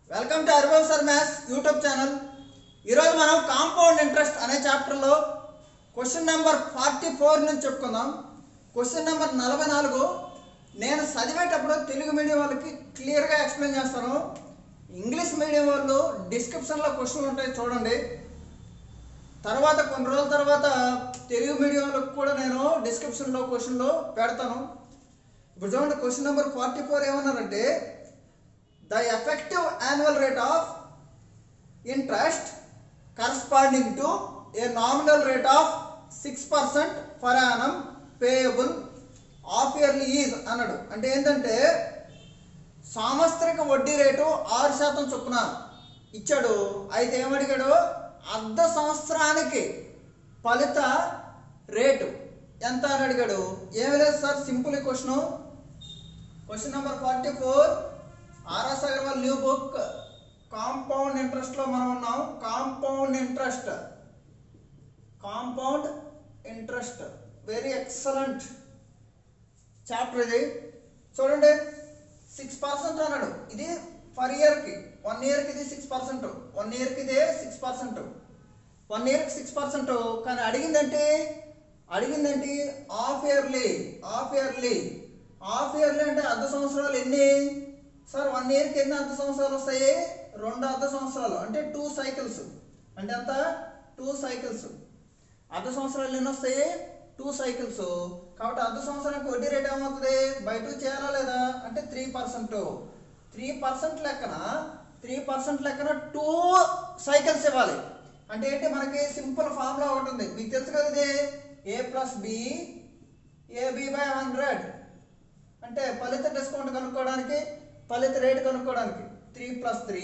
Welcome to Arbal sir maths YouTube channel ఈరోజు మనం compound interest అనే చాప్టర్లో క్వశ్చన్ నెంబర్ ఫార్టీ ఫోర్ నుంచి చెప్పుకుందాం క్వశ్చన్ నెంబర్ నలభై నాలుగు నేను చదివేటప్పుడు తెలుగు మీడియం వాళ్ళకి క్లియర్గా ఎక్స్ప్లెయిన్ చేస్తాను ఇంగ్లీష్ మీడియం వాళ్ళు డిస్క్రిప్షన్లో క్వశ్చన్లు ఉంటాయి చూడండి తర్వాత కొన్ని రోజుల తర్వాత తెలుగు మీడియం వాళ్ళకి కూడా నేను డిస్క్రిప్షన్లో క్వశ్చన్లో పెడతాను ఇప్పుడు చూడండి క్వశ్చన్ నెంబర్ ఫార్టీ ఫోర్ ఏమన్నారంటే the effective annual rate of interest corresponding to a nominal rate of 6% per annum payable half yearly is అన్నాడు అంటే ఏంటంటే సాంవత్సరిక వడ్డీ రేటు ఆరు శాతం చొప్పున ఇచ్చాడు అయితే ఏమడిగాడు అర్ధ సంవత్సరానికి ఫలిత రేటు ఎంత అని అడిగాడు ఏమి లేదు sir simple question question number forty four RS Agarwal new book compound interest లో మనం ఉన్నాం compound interest compound interest very excellent chapter ఇది చూడండి సిక్స్ పర్సెంట్ అన్నాడు ఇది పర్ ఇయర్కి వన్ ఇయర్కి ఇది సిక్స్ పర్సెంట్ వన్ ఇయర్కి ఇదే సిక్స్ పర్సెంట్ వన్ ఇయర్కి సిక్స్ పర్సెంట్ కానీ అడిగిందంటే అడిగిందంటే half yearly half yearly half yearly అంటే అర్ధ సంవత్సరాలు ఎన్ని సార్ వన్ ఇయర్కి ఎన్ని అర్ధ సంవత్సరాలు వస్తాయి రెండు అర్ధ సంవత్సరాలు అంటే టూ సైకిల్స్ అంటే ఎంత టూ సైకిల్స్ అర్ధ సంవత్సరాలు ఎన్ని వస్తాయి టూ సైకిల్స్ కాబట్టి అర్ధ సంవత్సరానికి వడ్డీ రేట్ ఏమవుతుంది బై టూ చేయాలా లేదా అంటే త్రీ పర్సెంట్ త్రీ పర్సెంట్ లెక్కన త్రీ పర్సెంట్ లెక్కన టూ సైకిల్స్ ఇవ్వాలి అంటే ఏంటి మనకి సింపుల్ ఫార్ములా ఒకటి ఉంది మీకు తెలుసు కదా ఇది A plus B AB by hundred అంటే ఫలిత డిస్కౌంట్ కనుక్కోవడానికి ఫలిత రేట్ కనుక్కోవడానికి three plus three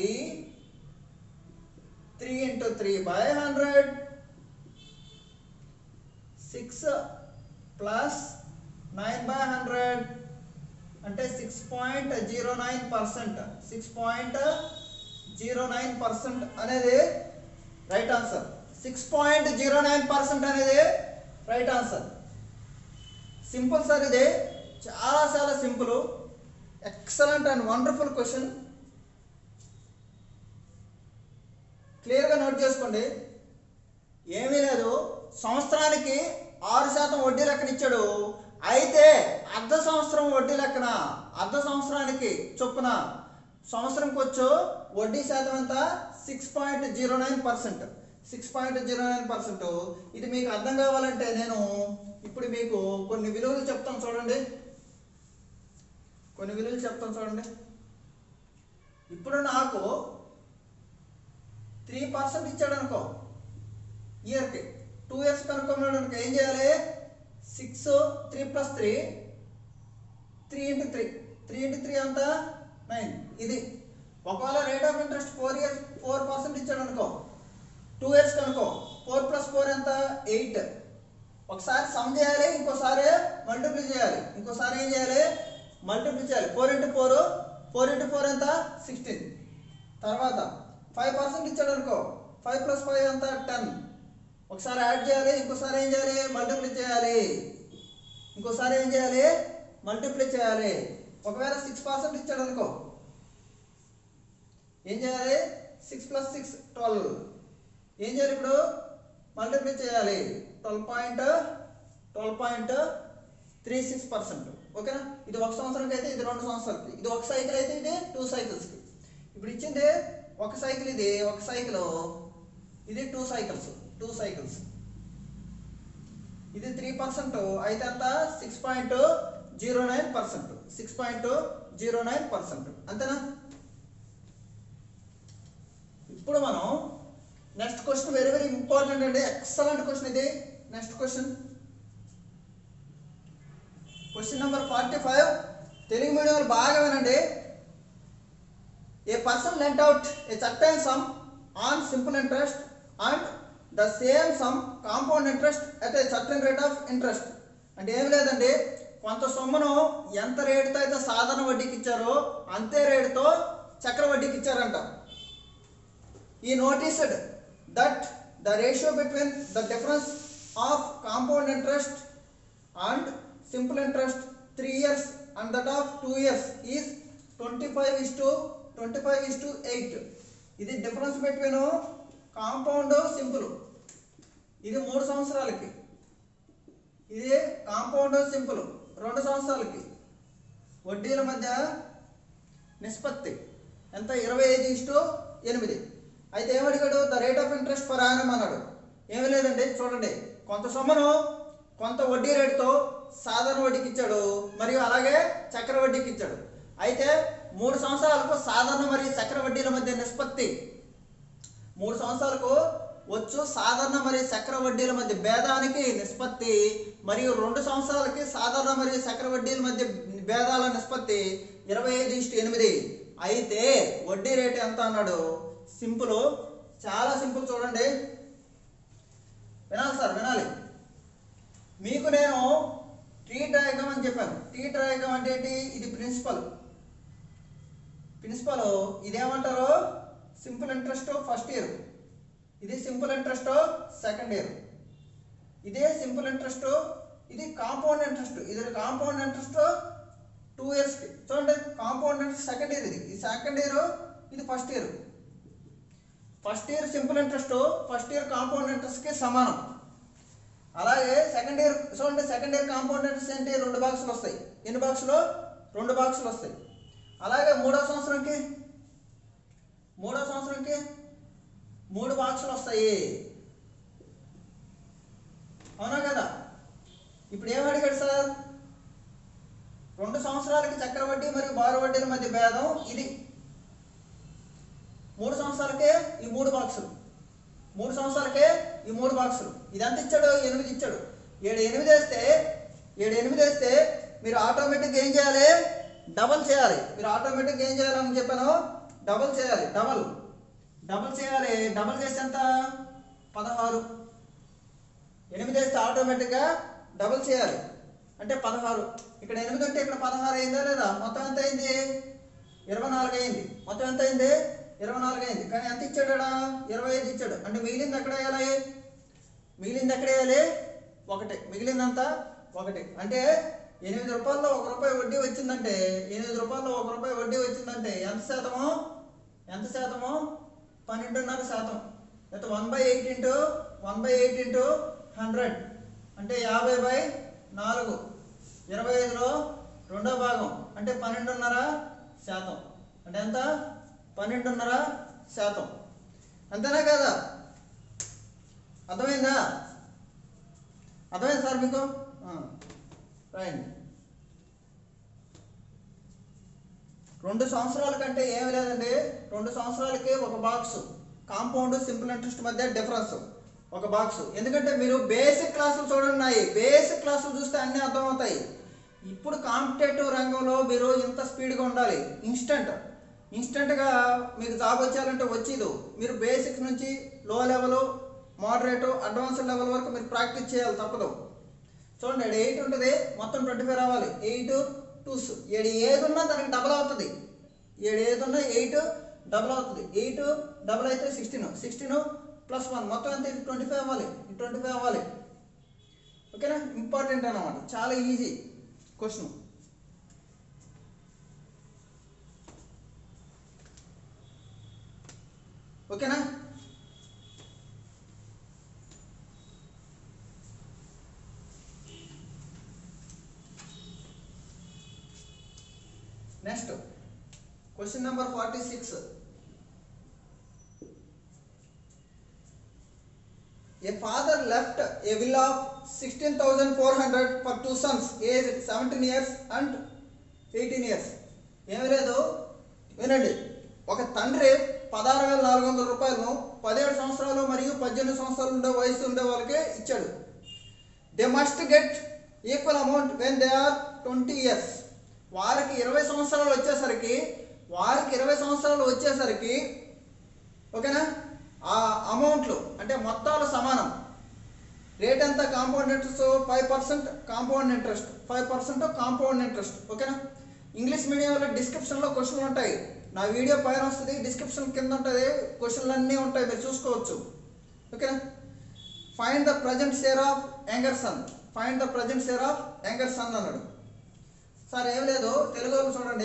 three into three by hundred six plus nine by hundred అంటే six point zero nine percent six point zero nine percent అనేది right answer six point zero nine percent అనేది right answer simple sir ఇది చాలా చాలా simple excellent and wonderful question క్లియర్గా note చేసుకోండి ఏమీ లేదు సంవత్సరానికి ఆరు శాతం వడ్డీ లెక్కన ఇచ్చాడు అయితే అర్ధ సంవత్సరం వడ్డీ లెక్కన అర్ధ సంవత్సరానికి చొప్పున సంవత్సరంకి వచ్చో వడ్డీ శాతం ఎంత six point zero nine percent six point zero nine percent ఇది మీకు అర్థం కావాలంటే నేను ఇప్పుడు మీకు కొన్ని విలువలు చెప్తాను చూడండి కొన్ని విలువలు చెప్తాను చూడండి ఇప్పుడు నాకు త్రీ పర్సెంట్ ఇచ్చాడు అనుకో ఇయర్కి టూ ఇయర్స్ కనుక్కున్నాడు అనుకో ఏం చేయాలి six three plus three three into three three into three అంత నైన్ ఇది ఒకవేళ rate of interest four years four percent ఇచ్చాడు అనుకో టూ ఇయర్స్ కనుకో ఫోర్ ప్లస్ ఫోర్ ఎంత ఎయిట్ ఒకసారి సమ్ చేయాలి ఇంకోసారి మల్టిప్లై చేయాలి ఇంకోసారి ఏం చేయాలి మల్టిప్లై చేయాలి four into four four into four ఎంత సిక్స్టీన్ తర్వాత ఫైవ్ పర్సెంట్ ఇచ్చాడు అనుకో ఫైవ్ ప్లస్ ఫైవ్ ఎంత టెన్ ఒకసారి యాడ్ చేయాలి ఇంకోసారి ఏం చేయాలి మల్టిప్లై చేయాలి ఇంకోసారి ఏం చేయాలి మల్టిప్లై చేయాలి ఒకవేళ సిక్స్ పర్సెంట్ ఇచ్చాడు అనుకో ఏం చేయాలి సిక్స్ ప్లస్ సిక్స్ ట్వెల్వ్ ఏం చేయాలి ఇప్పుడు మల్టిప్లై చేయాలి twelve point twelve point three six percent ఓకేనా ఇది ఒక సంవత్సరానికి అయితే ఇది రెండు సంవత్సరాలకి ఇది ఒక సైకిల్ అయితే ఇది టూ సైకిల్స్కి ఇప్పుడు ఇచ్చింది ఒక సైకిల్ ఇది ఒక సైకిల్ ఇది టూ సైకిల్స్ టూ సైకిల్స్ ఇది త్రీ పర్సెంట్ అయితే అంత six point zero nine percent six point zero nine percent అంతేనా ఇప్పుడు మనం next question very very important అండి ఎక్సలెంట్ క్వశ్చన్ ఇది next question question number forty five Telugu medium వాళ్ళు బాగా వినండి a person lent out a certain sum on simple interest and the same sum compound interest at a certain rate of interest అంటే ఏం లేదండి కొంత సొమ్మును ఎంత రేటుతో అయితే సాధారణ వడ్డీకి ఇచ్చారో అంతే రేటుతో చక్ర వడ్డీకి ఇచ్చారంట ఈ noticed that the ratio between the difference of compound interest and simple interest three years and that of 2 years is 25 is to twenty five is to eight ఇది డిఫరెన్స్ బిట్వీన్ కాంపౌండ్ సింపుల్ ఇది మూడు సంవత్సరాలకి ఇది compound simple రెండు సంవత్సరాలకి వడ్డీల మధ్య నిష్పత్తి ఎంత ఇరవై ఐదు ఇస్టు ఎనిమిది అయితే ఏమడిగాడు the rate of interest per annum అన్నాడు ఏమీ లేదండి చూడండి కొంత సొమ్మును కొంత వడ్డీ రేటుతో సాధారణ వడ్డీకి ఇచ్చాడు మరియు అలాగే చక్ర వడ్డీకి ఇచ్చాడు అయితే మూడు సంవత్సరాలకు సాధారణ మరియు చక్ర వడ్డీల మధ్య నిష్పత్తి మూడు సంవత్సరాలకు వచ్చు సాధారణ మరియు చక్ర వడ్డీల మధ్య భేదానికి నిష్పత్తి మరియు రెండు సంవత్సరాలకి సాధారణ మరియు చక్ర వడ్డీల మధ్య భేదాల నిష్పత్తి ఇరవై ఐదు ఇష్టు ఎనిమిది అయితే వడ్డీ రేటు ఎంత అన్నాడు సింపుల్ చాలా సింపుల్ చూడండి వినాలి సార్ వినాలి మీకు నేను టీ డయాగ్రామ్ అని చెప్పాను టీ డయాగ్రామ్ అంటే ఏంటి ఇది ప్రిన్సిపల్ ప్రిన్సిపల్ ఇదేమంటారు సింపుల్ ఇంట్రెస్ట్ ఫస్ట్ ఇయర్ ఇది సింపుల్ ఇంట్రెస్ట్ సెకండ్ ఇయర్ ఇదే సింపుల్ ఇంట్రెస్ట్ ఇది కాంపౌండ్ ఇంట్రెస్ట్ ఇది కాంపౌండ్ ఇంట్రెస్ట్ టూ ఇయర్స్కి చూడండి కాంపౌండ్ ఇంట్రెస్ట్ సెకండ్ ఇయర్ ఇది ఈ సెకండ్ ఇయర్ ఇది first year first year simple interest first year compound ఇంట్రెస్ట్కి సమానం అలాగే సెకండ్ ఇయర్ చూడండి సెకండ్ ఇయర్ కాంపౌండ్ ఇంట్రెస్ట్ ఏంటి రెండు బాక్సులు వస్తాయి ఎన్ని బాక్సులు రెండు బాక్సులు వస్తాయి అలాగే మూడో సంవత్సరంకి మూడో సంవత్సరంకి మూడు బాక్సులు వస్తాయి అవునా కదా ఇప్పుడు ఏం అడిగాడు సార్ రెండు సంవత్సరాలకి చక్రవడ్డీ మరియు బారు వడ్డీల మధ్య భేదం ఇది మూడు సంవత్సరాలకే ఈ మూడు బాక్సులు మూడు సంవత్సరాలకే ఈ మూడు బాక్సులు ఇదంతా ఇచ్చాడు ఎనిమిది ఇచ్చాడు ఏడు ఎనిమిది వేస్తే ఏడు ఎనిమిది వేస్తే మీరు ఆటోమేటిక్గా ఏం చేయాలి డబల్ చేయాలి మీరు ఆటోమేటిక్గా ఏం చేయాలని చెప్పాను డబల్ చేయాలి డబల్ డబల్ చేయాలి డబల్ చేస్తే ఎంత పదహారు ఎనిమిది వేస్తే ఆటోమేటిక్గా డబుల్ చేయాలి అంటే పదహారు ఇక్కడ ఎనిమిది ఉంటే ఇక్కడ పదహారు అయిందా లేదా మొత్తం ఎంత అయింది ఇరవై నాలుగు అయింది మొత్తం ఎంత అయింది ఇరవై నాలుగు అయింది కానీ ఎంత ఇచ్చాడు ఆడ? ఇరవై ఐదు ఇచ్చాడు అంటే మిగిలింది ఎక్కడ వేయాలి మిగిలింది ఎక్కడ వేయాలి ఒకటి మిగిలిందంతా ఒకటి అంటే ఎనిమిది రూపాయల్లో ఒక రూపాయి వడ్డీ వచ్చిందంటే ఎనిమిది రూపాయల్లో ఒక రూపాయి వడ్డీ వచ్చిందంటే ఎంత శాతము ఎంత శాతము పన్నెండున్నర శాతం అయితే one by eight into one by eight into hundred అంటే యాభై బై నాలుగు ఇరవై ఐదులో రెండో భాగం అంటే పన్నెండున్నర శాతం అంటే ఎంత పన్నెండున్నర శాతం అంతేనా కదా అర్థమైందా అర్థమైంది సార్ మీకు ఆ, రాయండి రెండు సంవత్సరాల కంటే ఏమి లేదండి రెండు సంవత్సరాలకి ఒక బాక్స్ కాంపౌండ్ సింపుల్ ఇంట్రెస్ట్ మధ్య డిఫరెన్స్ ఒక బాక్స్ ఎందుకంటే మీరు బేసిక్ క్లాసులు చూడండి నాయి బేసిక్ క్లాసులు చూస్తే అన్నీ అర్థమవుతాయి ఇప్పుడు కాంపిటేటివ్ రంగంలో మీరు ఇంత స్పీడ్గా ఉండాలి ఇన్స్టంట్ ఇన్స్టంట్గా మీకు జాబ్ వచ్చేయాలంటే వచ్చేది మీరు బేసిక్ నుంచి లో లెవెల్ మోడరేట్ అడ్వాన్స్డ్ లెవెల్ వరకు మీరు ప్రాక్టీస్ చేయాలి తప్పదు చూడండి ఇక్కడ ఎయిట్ ఉంటుంది మొత్తం ట్వంటీ ఫైవ్ రావాలి ఎయిట్ టూస్ ఏడు ఏది ఉన్నా దానికి డబల్ అవుతుంది ఏడు ఏది ఉన్నా ఎయిట్ డబల్ అవుతుంది ఎయిట్ డబల్ అయితే సిక్స్టీన్ సిక్స్టీన్ ప్లస్ వన్ మొత్తం ఎంత ట్వంటీ ఫైవ్ అవ్వాలి ట్వంటీ ఫైవ్ అవ్వాలి ఓకేనా ఇంపార్టెంట్ అన్నమాట చాలా ఈజీ క్వశ్చన్ ఓకేనా next question number forty six A father left a will of 16,400 for two sons aged 17 years and 18 years. ఏమీ లేదు వినండి ఒక తండ్రి పదహారు వేల నాలుగు వందల రూపాయలను పదిహేడు సంవత్సరాలు మరియు పద్దెనిమిది సంవత్సరాలు ఉండే వయసు ఉండే వాళ్ళకి ఇచ్చాడు they must get equal amount when they are twenty years వారికి ఇరవై సంవత్సరాలు వచ్చేసరికి వారికి ఇరవై సంవత్సరాలు వచ్చేసరికి ఓకేనా ఆ అమౌంట్లు అంటే మొత్తాలు సమానం రేట్ ఎంత compound interest five percent compound interest five percent compound interest ఓకేనా ఇంగ్లీష్ మీడియంలో డిస్క్రిప్షన్లో క్వశ్చన్లు ఉంటాయి నా వీడియో పైన వస్తుంది డిస్క్రిప్షన్ కింద ఉంటుంది క్వశ్చన్లు అన్నీ ఉంటాయి మీరు చూసుకోవచ్చు ఓకేనా find the present share of younger son find the present share of younger son అన్నాడు సార్ ఏం లేదు తెలుగు వాళ్ళు చూడండి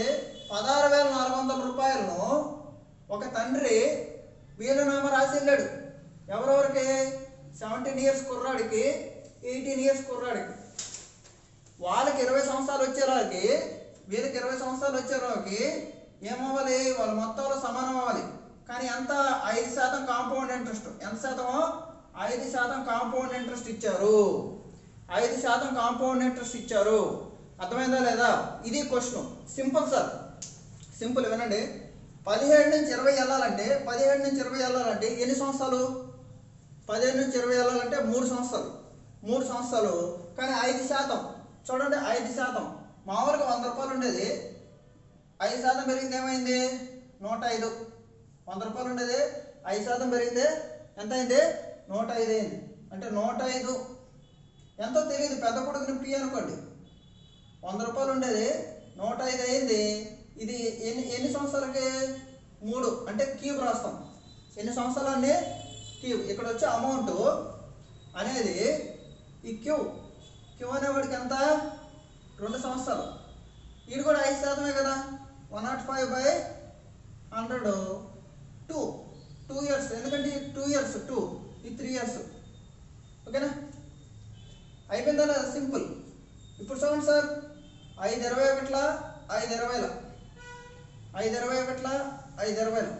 పదహారు వేల నాలుగు వందల రూపాయలను ఒక తండ్రి వీలునామా రాసి వెళ్ళాడు ఎవరెవరికి సెవెంటీన్ ఇయర్స్ కుర్రాడికి ఎయిటీన్ ఇయర్స్ కుర్రాడికి వాళ్ళకి ఇరవై సంవత్సరాలు వచ్చేరాకి వీళ్ళకి ఇరవై సంవత్సరాలు వచ్చేరాకి ఏమవ్వాలి వాళ్ళ మొత్తంలో సమానం అవ్వాలి కానీ ఎంత ఐదు శాతం కాంపౌండ్ ఇంట్రెస్ట్ ఎంత శాతమో ఐదు శాతం కాంపౌండ్ ఇంట్రెస్ట్ ఇచ్చారు ఐదు శాతం కాంపౌండ్ ఇంట్రెస్ట్ ఇచ్చారు అర్థమైందా లేదా ఇది క్వశ్చన్ సింపుల్ సార్ సింపుల్ వినండి పదిహేడు నుంచి ఇరవై వెళ్ళాలంటే పదిహేడు నుంచి ఇరవై వెళ్ళాలంటే ఎన్ని సంవత్సరాలు పదిహేడు నుంచి ఇరవై వెళ్ళాలంటే మూడు సంవత్సరాలు మూడు సంవత్సరాలు కానీ ఐదు శాతం చూడండి ఐదు శాతం మామూలుగా వంద రూపాయలు ఉండేది ఐదు శాతం పెరిగింది ఏమైంది నూట ఐదు వంద రూపాయలు ఉండేది ఐదు శాతం పెరిగింది ఎంత అయింది నూట ఐదు అయింది అంటే నూట ఐదు ఎంతో తెలియదు పెద్ద కొడుకుని పి అనుకోండి వంద రూపాయలు ఉండేది నూట ఐదు అయింది ఇది ఎన్ని ఎన్ని సంవత్సరాలకి మూడు అంటే క్యూబ్ రాస్తాం ఎన్ని సంవత్సరాలన్నీ క్యూబ్ ఇక్కడ వచ్చే అమౌంట్ అనేది ఈ క్యూ క్యూ అనేవాడికి ఎంత రెండు సంవత్సరాలు ఇది కూడా ఐదు శాతమే కదా one nought five by hundred two two years ఎందుకంటే టూ ఇయర్స్ టూ ఈ త్రీ ఇయర్స్ ఓకేనా అయిపోయిందా లేదా సింపుల్ ఇప్పుడు చూడండి సార్ ఐదు ఇరవై ఒకట్ల ఐదు ఇరవైల ఐదు ఇరవై ఒకట్ల ఐదు ఇరవైల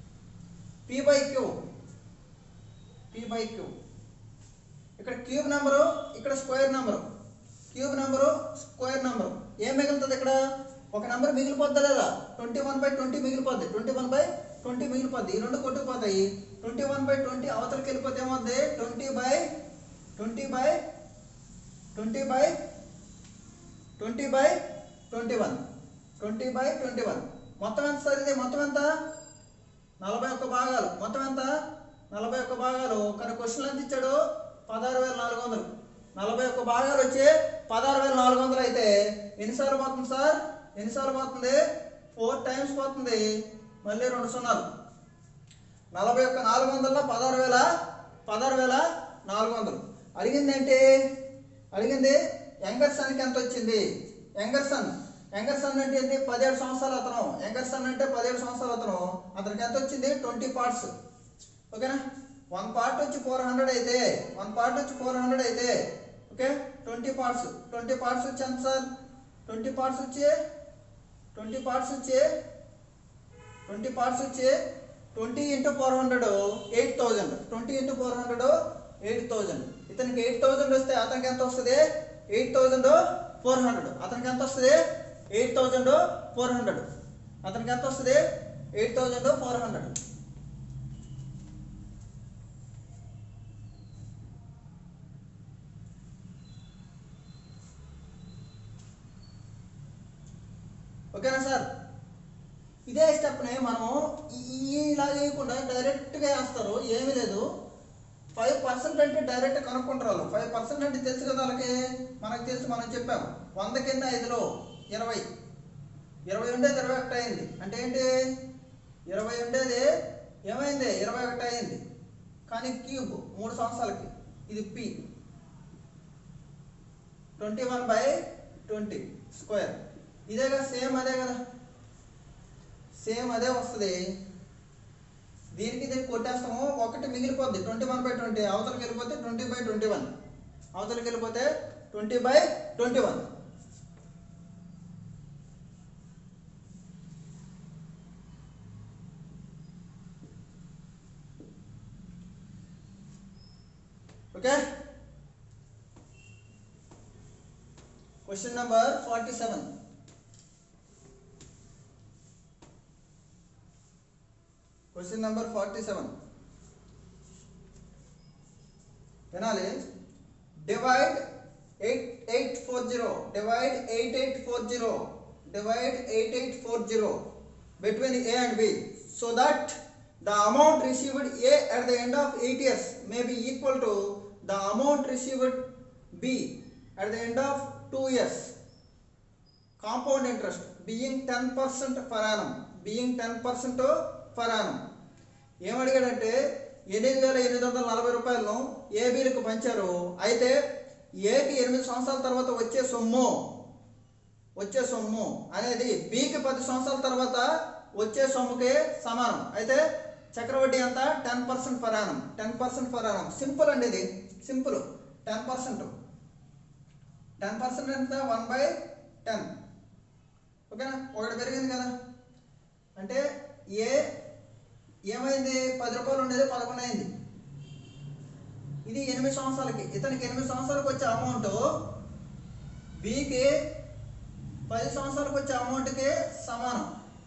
P by Q P by Q ఇక్కడ క్యూబ్ నెంబరు ఇక్కడ square number cube number square number ఏం మిగులుతుంది ఇక్కడ ఒక నెంబర్ మిగిలిపోద్దా లేదా ట్వంటీ వన్ బై ట్వంటీ మిగిలిపోద్ది ట్వంటీ వన్ బై ట్వంటీ మిగిలిపోద్ది ఈ రెండు కొట్టుకుపోతాయి ట్వంటీ వన్ బై ట్వంటీ అవతలకి వెళ్ళిపోతే ఏమవుద్ది twenty by twenty by twenty by twenty by twenty one twenty by twenty one మొత్తం ఎంత సార్ ఇది మొత్తం ఎంత నలభై ఒక్క భాగాలు మొత్తం ఎంత నలభై ఒక్క భాగాలు కానీ క్వశ్చన్ ఎంత ఇచ్చాడు పదహారు వేల నాలుగు వందలు నలభై ఒక్క భాగాలు వచ్చి పదహారు వేల నాలుగు వందలు అయితే ఎన్నిసార్లు పోతుంది సార్ ఎన్నిసార్లు పోతుంది ఫోర్ టైమ్స్ పోతుంది మళ్ళీ రెండు సున్నాలు నలభై ఒక్క నాలుగు వందల పదహారు వేల పదహారు వేల నాలుగు వందలు అడిగింది ఏంటి అడిగింది యంగర్సన్కి ఎంత వచ్చింది యంగర్సన్ యంగర్సన్ అంటే ఏంటి పదిహేడు సంవత్సరాలు అతను యంగర్సన్ అంటే పదిహేడు సంవత్సరాలు అతను అతనికి ఎంత వచ్చింది ట్వంటీ పార్ట్స్ ఓకేనా వన్ పార్ట్ వచ్చి ఫోర్ హండ్రెడ్ అయితే వన్ పార్ట్ వచ్చి ఫోర్ హండ్రెడ్ అయితే okay twenty parts twenty parts వచ్చి ఎంత సార్ ట్వంటీ పార్ట్స్ వచ్చి ట్వంటీ పార్ట్స్ వచ్చి ట్వంటీ పార్ట్స్ వచ్చి twenty into four hundred eight thousand twenty into four hundred eight thousand ఇతనికి ఎయిట్ థౌజండ్ వస్తే అతనికి ఎంత వస్తుంది ఎయిట్ థౌజండ్ ఫోర్ హండ్రెడ్ అతనికి ఎంత వస్తుంది ఎయిట్ థౌజండ్ ఫోర్ హండ్రెడ్ అతనికి ఎంత వస్తుంది ఎయిట్ థౌజండ్ ఫోర్ హండ్రెడ్ ఓకేనా సార్ ఇదే స్టెప్ని మనము ఈ- ఇలా చేయకుండా డైరెక్ట్గా వేస్తారు ఏమీ లేదు ఫైవ్ పర్సెంట్ అంటే డైరెక్ట్ కనుక్కుంటారు వాళ్ళు ఫైవ్ పర్సెంట్ అంటే తెలుసు కదా వాళ్ళకి మనకు తెలుసు మనం చెప్పాం వంద కింద ఐదులో ఇరవై ఇరవై ఉండేది ఇరవై ఒకటి అయింది అంటే ఏంటి ఇరవై ఉండేది ఏమైంది ఇరవై ఒకటి అయింది కానీ క్యూబ్ మూడు సంవత్సరాలకి ఇది P twenty one by twenty square ఇదే కదా సేమ్ అదే కదా సేమ్ అదే వస్తుంది దీనికి దీనికి కొట్టేస్తాము ఒకటి మిగిలిపోద్ది ట్వంటీ వన్ బై ట్వంటీ అవతలకి వెళ్ళిపోతే ట్వంటీ బై ట్వంటీ వన్ అవతలకి వెళ్ళిపోతే twenty by twenty one okay question number forty seven question number forty seven వినాలి divide eight eight four zero divide eight eight four zero divide eight eight four zero between A and B so that the amount received A at the end of eight years may be equal to the amount received be at the end of two years compound interest being ten percent per annum being ten percent per annum ఏమడిగాడంటే ఎనిమిది వేల ఎనిమిది వందల నలభై రూపాయలను ఏబీలకు పంచారు అయితే ఏకి ఎనిమిది సంవత్సరాల తర్వాత వచ్చే సొమ్ము వచ్చే సొమ్ము అనేది బికి పది సంవత్సరాల తర్వాత వచ్చే సొమ్ముకి సమానం అయితే చక్రవడ్డీ ఎంత ten percent per annum ten percent per annum simple అండి ఇది simple ten percent ten percent ఎంత వన్ బై టెన్ ఓకేనా ఒకటి పెరిగింది కదా అంటే ఏ ఏమైంది పది రూపాయలు ఉండేది పదకొండు అయింది ఇది ఎనిమిది సంవత్సరాలకి ఇతనికి ఎనిమిది సంవత్సరాలకు వచ్చే అమౌంట్ బికి పది సంవత్సరాలకు వచ్చే అమౌంట్కి సమానం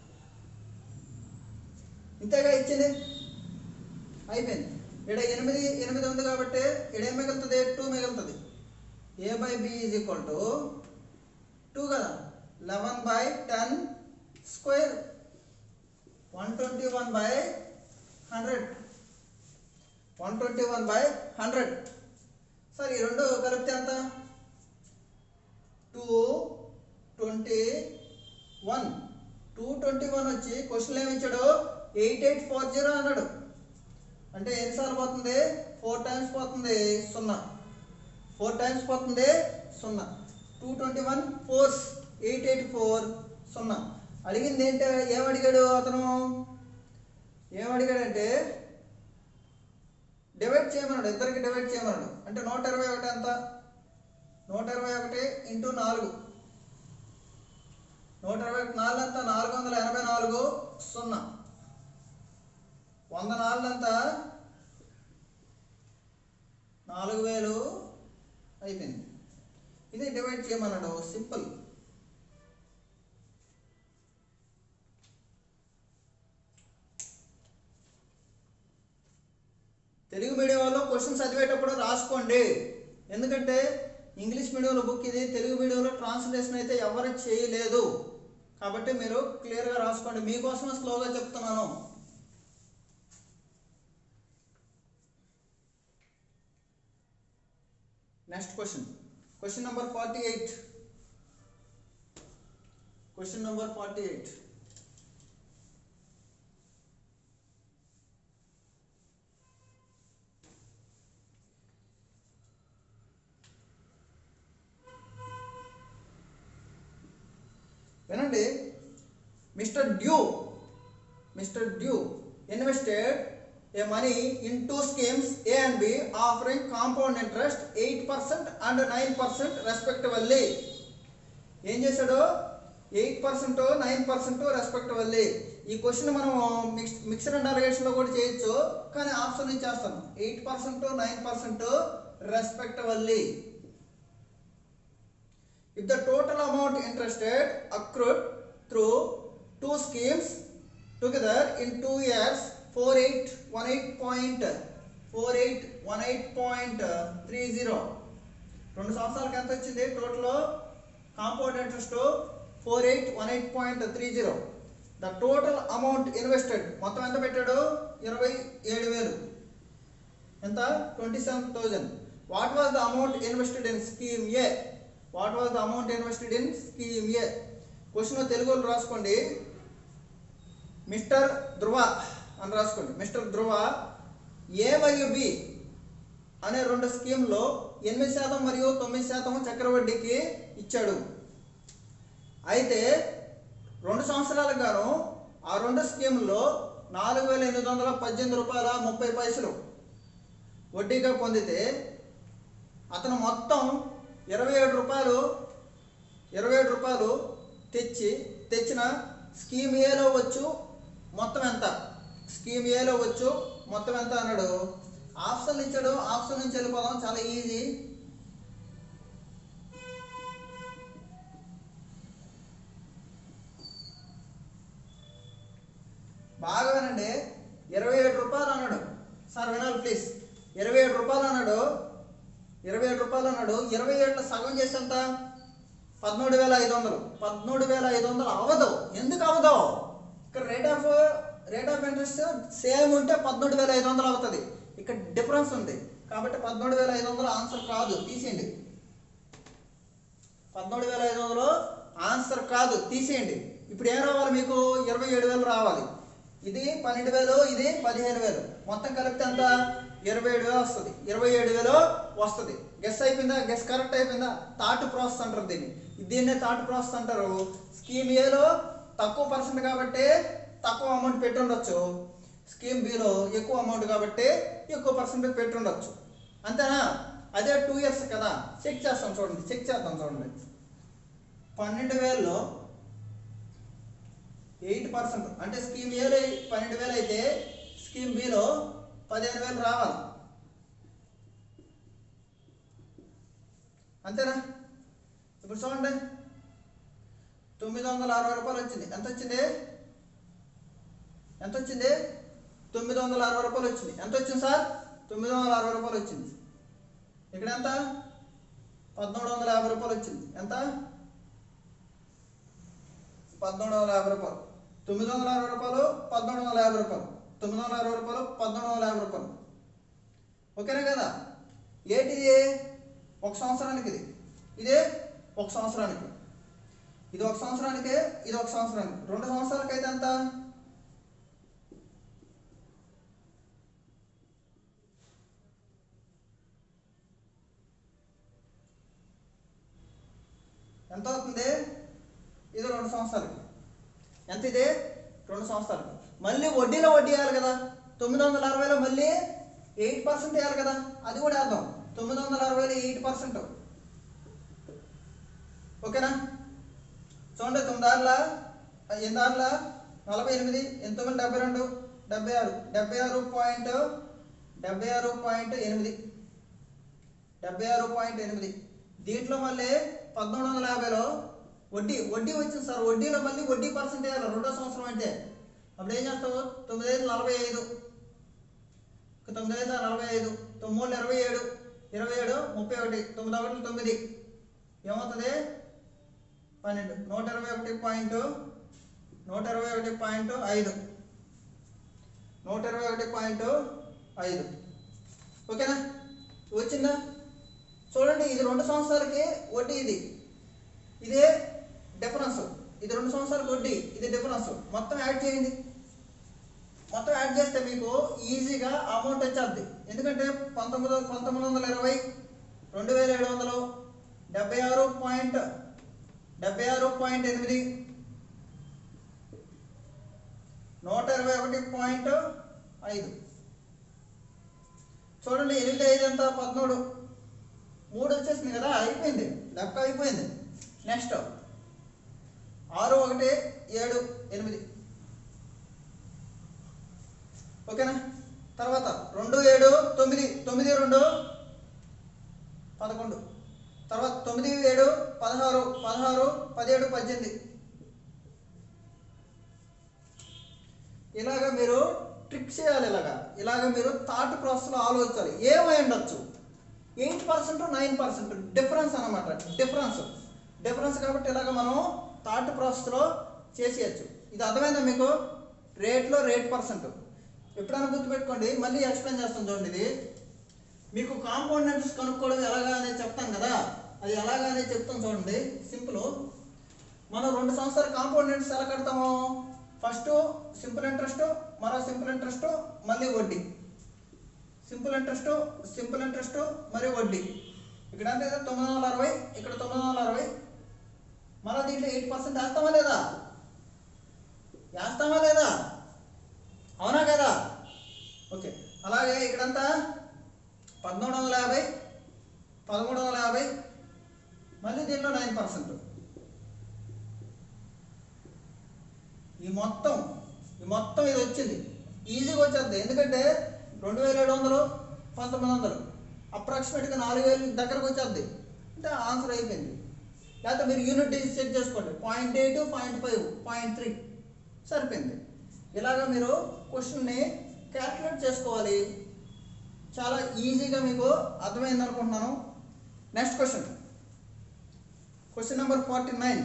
ఇంతేగా ఇచ్చింది అయిపోయింది ఇక్కడ ఎనిమిది ఎనిమిది ఉంది కాబట్టి ఇక్కడ ఏం మిగులుతుంది టూ మిగులుతుంది A by B is equal to two కదా eleven by ten square one twenty one by hundred one twenty one by hundred sir ఈ రెండు కలిపితే ఎంత two twenty one two twenty one వచ్చి క్వశ్చన్ ఏమి ఇచ్చాడు ఎయిట్ ఎయిట్ ఫోర్ జీరో అన్నాడు అంటే ఎన్నిసార్లు పోతుంది ఫోర్ టైమ్స్ పోతుంది సున్నా ఫోర్ టైమ్స్ పోతుంది సున్నా two twenty one fours eight eight four సున్నా అడిగింది ఏంటి ఏం అడిగాడు అతను ఏం అడిగాడంటే డివైడ్ చేయమన్నాడు ఇద్దరికి డివైడ్ చేయమన్నాడు అంటే నూట ఇరవై ఒకటి ఎంత నూట ఇరవై ఒకటి ఇంటూ నాలుగు నూట ఇరవై ఒకటి నాలుగు ఎంత నాలుగు వందల ఎనభై నాలుగు సున్నా వంద నాలుగు ఎంత నాలుగు వేలు అయిపోయింది ఇది డివైడ్ చేయమన్నాడు సింపుల్ తెలుగు మీడియంలో క్వశ్చన్స్ చదివేటప్పుడు రాసుకోండి ఎందుకంటే ఇంగ్లీష్ మీడియంలో బుక్ ఇది తెలుగు మీడియంలో ట్రాన్స్లేషన్ అయితే ఎవరు చేయలేదు కాబట్టి మీరు క్లియర్గా రాసుకోండి మీకోసమే స్లోగా చెప్తున్నాను next question question number forty eight question number forty eight వినండి mister Dew mister Dew invested a money in two schemes A and B offering compound interest eight percent and nine percent respectively ఏం చేశాడు eight percent nine percent respectively ఈ question మనం mix mixer and అలిగేషన్లో కూడా చేయొచ్చు కానీ option ఇచ్చేస్తాను eight percent nine percent respectively If the total amount interested accrued through two schemes together in two years, 4818.4818.30 రెండు సంవత్సరాలకి ఎంత వచ్చింది total compound interest four eight one eight point three zero the total amount invested మొత్తం ఎంత పెట్టాడు ఇరవై ఏడు వేలు ఎంత twenty seven thousand what was the amount invested in scheme A what was the amount invested in scheme A question తెలుగులో రాసుకోండి mister ధ్రువ అని రాసుకోండి మిస్టర్ ధ్రువ ఏ మరియు బి అనే రెండు స్కీమ్లో ఎనిమిది శాతం మరియు తొమ్మిది శాతం చక్రవడ్డీకి ఇచ్చాడు అయితే రెండు సంవత్సరాలకు గాను ఆ రెండు స్కీముల్లో నాలుగు వేల ఎనిమిది వందల పద్దెనిమిది రూపాయల ముప్పై పైసలు వడ్డీగా పొందితే అతను మొత్తం ఇరవై ఏడు రూపాయలు ఇరవై ఏడు రూపాయలు తెచ్చి తెచ్చిన స్కీమ్ ఏలో వచ్చు మొత్తం ఎంత స్కీమ్ ఏలో వచ్చు మొత్తం ఎంత అన్నాడు ఆప్షన్ ఇచ్చాడు ఆప్షన్ నుంచి వెళ్ళిపోదాం చాలా ఈజీ బాగా వినండి ఇరవై ఏడు రూపాయలు అన్నాడు సార్ వినాలి ప్లీజ్ ఇరవై ఏడు రూపాయలు అన్నాడు ఇరవై ఏడు రూపాయలు అన్నాడు ఇరవై ఏడులో సగం చేసి ఎంత పదమూడు వేల ఐదు వందలు పదమూడు వేల ఐదు వందలు అవ్వదు ఎందుకు అవ్వదు ఇక్కడ rate of rate of interest same ఉంటే పదమూడు వేల ఐదు వందలు అవుతుంది ఇక్కడ డిఫరెన్స్ ఉంది కాబట్టి పదమూడు వేల ఐదు వందలు ఆన్సర్ కాదు తీసేయండి పదమూడు వేల ఐదు వందలు ఆన్సర్ కాదు తీసేయండి ఇప్పుడు ఏం రావాలి మీకు ఇరవై ఏడు వేలు రావాలి ఇది పన్నెండు వేలు ఇది పదిహేను వేలు మొత్తం కలిపితే ఎంత ఇరవై ఏడు వేలు వస్తుంది ఇరవై ఏడు వేలు వస్తుంది గెస్ అయిపోయిందా గెస్ కరెక్ట్ అయిపోయిందా థాట్ ప్రాసెస్ అంటారు దీన్ని దీన్నే థాట్ ప్రాసెస్ అంటారు స్కీమ్ ఏలో తక్కువ పర్సెంట్ కాబట్టి తక్కువ అమౌంట్ పెట్టి ఉండొచ్చు స్కీమ్ బిలో ఎక్కువ అమౌంట్ కాబట్టి ఎక్కువ పర్సెంట్ పెట్టి ఉండొచ్చు అంతేనా అదే టూ ఇయర్స్ కదా చెక్ చేస్తాం చూడండి చెక్ చేద్దాం చూడండి పన్నెండు వేలలో ఎయిట్ పర్సెంట్ అంటే స్కీమ్ ఏలో పన్నెండు వేలు అయితే స్కీమ్ బిలో పదిహేను వేలు రావాలి అంతేనా ఇప్పుడు చూడండి తొమ్మిది వందల అరవై రూపాయలు వచ్చింది ఎంత వచ్చింది ఎంత వచ్చింది తొమ్మిది వందల అరవై రూపాయలు వచ్చింది ఎంత వచ్చింది సార్ తొమ్మిది వందల అరవై రూపాయలు వచ్చింది ఇక్కడ ఎంత పదమూడు వందల యాభై రూపాయలు వచ్చింది ఎంత పద్మూడు వందల యాభై రూపాయలు తొమ్మిది వందల అరవై రూపాయలు పద్మూడు వందల యాభై రూపాయలు తొమ్మిది వందల అరవై రూపాయలు పద్మూడు వందల యాభై రూపాయలు ఓకేనా కదా ఏంటిది ఒక సంవత్సరానికి ఇది ఇదే ఒక సంవత్సరానికి ఇది ఒక సంవత్సరానికే ఇది ఒక సంవత్సరానికి రెండు సంవత్సరాలకి అయితే ఎంత ఎంత అవుతుంది ఇది రెండు సంవత్సరాలకి ఎంత ఇది రెండు సంవత్సరాలకి మళ్ళీ వడ్డీలో వడ్డీ వేయాలి కదా తొమ్మిది వందల అరవైలో మళ్ళీ ఎయిట్ పర్సెంట్ వేయాలి కదా అది కూడా వేద్దాం తొమ్మిది వందల అరవైలో ఎయిట్ పర్సెంట్ ఓకేనా చూడండి తొమ్మిది ఆరుల ఎనిమిది ఆరుల నలభై ఎనిమిది ఎనిమిది తొమ్మిది డెబ్బై రెండు డెబ్బై ఆరు డెబ్బై ఆరు పాయింట్ డెబ్బై ఆరు పాయింట్ ఎనిమిది డెబ్బై ఆరు పాయింట్ ఎనిమిది దీంట్లో మళ్ళీ పద్మూడు వందల యాభైలో వడ్డీ వడ్డీ వచ్చింది సార్ వడ్డీలో మళ్ళీ వడ్డీ పర్సెంట్ వేయాలి రెండో సంవత్సరం అంటే అప్పుడు ఏం చేస్తావు తొమ్మిది ఐదు నలభై ఐదు ఇక తొమ్మిది ఐదు నలభై ఐదు తొమ్మిది ఇరవై ఏడు ఇరవై ఏడు ముప్పై ఒకటి తొమ్మిది ఒకటి తొమ్మిది ఏమవుతుంది పన్నెండు నూట ఇరవై ఒకటి పాయింట్ నూట ఇరవై ఒకటి పాయింట్ ఐదు నూట ఇరవై ఒకటి పాయింట్ ఐదు ఓకేనా వచ్చిందా చూడండి ఇది రెండు సంవత్సరాలకి వడ్డీ ఇది ఇదే డిఫరెన్స్ ఇది రెండు సంవత్సరాలకు వడ్డీ ఇది డిఫరెన్స్ మొత్తం యాడ్ చేయండి మొత్తం యాడ్ చేస్తే మీకు ఈజీగా అమౌంట్ వచ్చేద్ది ఎందుకంటే పంతొమ్మిది పంతొమ్మిది వందల ఇరవై రెండు వేల ఏడు వందలు డెబ్బై ఆరు పాయింట్ డెబ్బై ఆరు పాయింట్ ఎనిమిది నూట ఇరవై ఒకటి పాయింట్ ఐదు చూడండి ఎనిమిది ఐదు ఎంత పదమూడు మూడు వచ్చేసింది కదా అయిపోయింది లెక్క అయిపోయింది నెక్స్ట్ ఆరు ఒకటి ఏడు ఎనిమిది ఓకేనా తర్వాత రెండు ఏడు తొమ్మిది తొమ్మిది రెండు పదకొండు తర్వాత తొమ్మిది ఏడు పదహారు పదహారు పదిహేడు పద్దెనిమిది ఇలాగ మీరు ట్రిక్ చేయాలి ఇలాగా ఇలాగ మీరు థాట్ ప్రాసెస్లో ఆలోచించాలి ఏమై ఉండొచ్చు eight percent nine percent difference అనమాట డిఫరెన్స్ డిఫరెన్స్ కాబట్టి ఇలాగ మనం థాట్ ప్రాసెస్లో చేసేయచ్చు ఇది అర్థమైందా మీకు రేట్లో రేట్ పర్సెంట్ ఎప్పుడైనా గుర్తుపెట్టుకోండి మళ్ళీ ఎక్స్ప్లెయిన్ చేస్తాను చూడండి ఇది మీకు కాంపౌండెంట్స్ కనుక్కోవడం ఎలాగా అనేది చెప్తాను కదా అది ఎలాగా అనేది చెప్తాను చూడండి సింపుల్ మనం రెండు సంవత్సరాలు కాంపౌండెంట్స్ ఎలా కడతాము ఫస్ట్ సింపుల్ ఇంట్రెస్ట్ మరో సింపుల్ ఇంట్రెస్ట్ మళ్ళీ వడ్డీ సింపుల్ ఇంట్రెస్ట్ సింపుల్ ఇంట్రెస్ట్ మరియు వడ్డీ ఇక్కడ అంతే కదా తొమ్మిది వందల అరవై ఇక్కడ తొమ్మిది వందల అరవై మళ్ళీ దీంట్లో ఎయిట్ పర్సెంట్ వేస్తామా లేదా వేస్తామా లేదా అవునా కదా ఓకే అలాగే ఇక్కడంతా పదమూడు వందల యాభై పదమూడు వందల యాభై మళ్ళీ దీంట్లో నైన్ పర్సెంట్ ఈ మొత్తం ఈ మొత్తం ఇది వచ్చింది ఈజీగా వచ్చేది ఎందుకంటే రెండు వేల ఏడు వందలు పంతొమ్మిది వందలు అప్రాక్సిమేట్గా నాలుగు వేలు దగ్గరకు వచ్చేది అంటే ఆన్సర్ అయిపోయింది లేకపోతే మీరు యూనిట్ డిజిట్ చెక్ చేసుకోండి point eight point five point three సరిపోయింది ఇలాగ మీరు క్వశ్చన్ని క్యాల్కులేట్ చేసుకోవాలి చాలా ఈజీగా మీకు అర్థమైంది అనుకుంటున్నాను next question question number forty nine